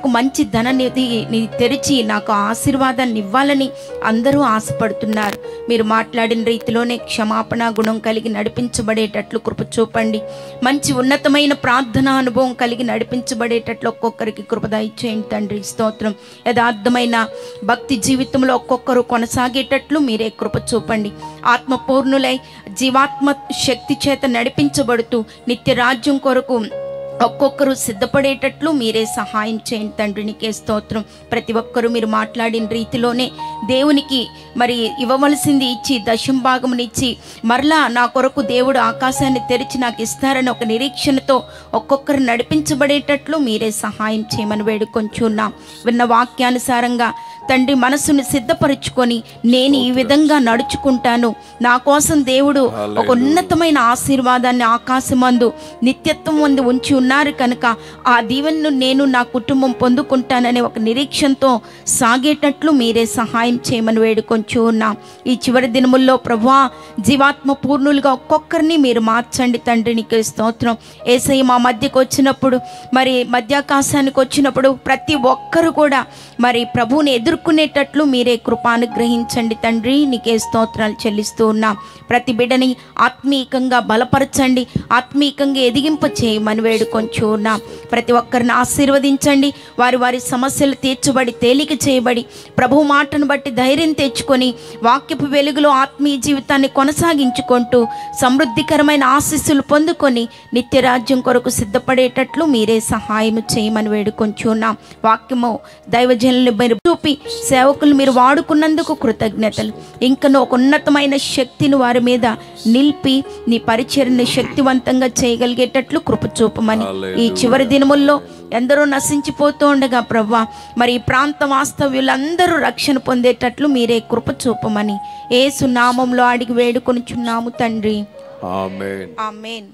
[SPEAKER 3] కొరకు మంచి ధన నిధి ని తెరిచి నాకు ఆశీర్వాదాన్ని ఇవ్వాలని అందరూ ఆశపడుతున్నారు మీరు మాట్లాడిన రీతిలోనే క్షమాపణ గుణం కలిగి నడిపించబడేటట్లు కృప చూపండి మంచి ఉన్నతమైన ప్రార్థన అనుభవం కలిగి నడిపించబడేటట్లు ఒక్కొక్కరికి కృప దయచేయండి తండ్రి స్తోత్రం యథార్థమైన భక్తి జీవితంలో ఒక్కొక్కరు కొనసాగేటట్లు మీరే కృప చూపండి ఆత్మపూర్ణులై జీవాత్మ శక్తి చేత నడిపించబడుతూ నిత్య రాజ్యం కొరకు ఒక్కొక్కరు సిద్ధపడేటట్లు మీరే సహాయం చేయండి తండ్రి నీకే స్తోత్రం ప్రతి ఒక్కరూ మీరు మాట్లాడిన రీతిలోనే దేవునికి మరి ఇవ్వవలసింది ఇచ్చి దశం భాగమునిచ్చి మరలా నా కొరకు దేవుడు ఆకాశాన్ని తెరిచి నాకు ఇస్తారని ఒక నిరీక్షణతో ఒక్కొక్కరు నడిపించబడేటట్లు మీరే సహాయం చేయమని వేడుకొంచున్నాం విన్న వాక్యానుసారంగా తండ్రి మనసును సిద్ధపరుచుకొని నేను ఈ విధంగా నడుచుకుంటాను నా కోసం దేవుడు ఒక ఉన్నతమైన ఆశీర్వాదాన్ని ఆకాశమందు నిత్యత్వం ముందు ఉంచి ఉన్నారు కనుక ఆ దీవెనను నేను నా కుటుంబం పొందుకుంటాననే ఒక నిరీక్షణతో సాగేటట్లు మీరే సహాయం చేయమని వేడుకొంచు ఉన్నాం ఈ చివరి దినముల్లో ప్రభువా జీవాత్మ పూర్ణులుగా ఒక్కొక్కరిని మీరు మార్చండి తండ్రి నీకు స్తోత్రం ఏసై మా మధ్యకు వచ్చినప్పుడు మరి మధ్యాకాశానికి వచ్చినప్పుడు ప్రతి ఒక్కరు కూడా మరి ప్రభువుని ఎదుర్కొనేటట్లు మీరే కృపానుగ్రహించండి తండ్రి నీకే స్తోత్రాలు చెల్లిస్తూ ఉన్నాం ప్రతి బిడ్డని ఆత్మీయంగా బలపరచండి ఆత్మీయంగా ఎదిగింప చేయమని వేడుకొంచు ఉన్నాం ప్రతి ఒక్కరిని ఆశీర్వదించండి వారి వారి సమస్యలు తీర్చబడి తేలిక చేయబడి ప్రభు మాటను బట్టి ధైర్యం తెచ్చుకొని వాక్యపు వెలుగులో ఆత్మీయ జీవితాన్ని కొనసాగించుకుంటూ సమృద్ధికరమైన ఆశీస్సులు పొందుకొని నిత్యరాజ్యం కొరకు సిద్ధపడేటట్లు మీరే సహాయం చేయమని వేడుకొంచున్నాం వాక్యము దైవజనులు మీరు చూపి సేవకులు మీరు వాడుకున్నందుకు కృతజ్ఞతలు ఇంకనూ ఒక ఉన్నతమైన శక్తిని వారి మీద నిలిపి నీ పరిచయను శక్తివంతంగా చేయగలిగేటట్లు కృప చూపమని ఈ చివరి దినముల్లో ఎందరో నశించిపోతూ ఉండగా ప్రవ్వా మరి ఈ ప్రాంత వాస్తవ్యులందరూ రక్షణ పొందేటట్లు మీరే కృప చూపమని ఏసు నామంలో అడిగి వేడుకొనిచున్నాము తండ్రి
[SPEAKER 1] ఆమెన్
[SPEAKER 3] ఆమెన్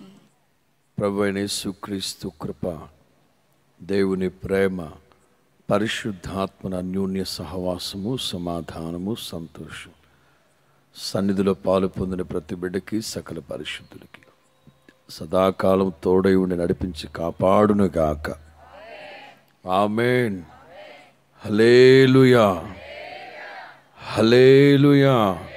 [SPEAKER 1] ప్రభు అయిన యేసుక్రీస్తు కృప దేవుని ప్రేమ పరిశుద్ధాత్మన అన్యోన్య సహవాసము సమాధానము సంతోషం సన్నిధిలో పాలు పొందిన ప్రతి బిడ్డకి సకల పరిశుద్ధులకి సదాకాలం తోడై ఉండి నడిపించి కాపాడునుగాక ఆమెన్ హలేలుయా హలేలుయా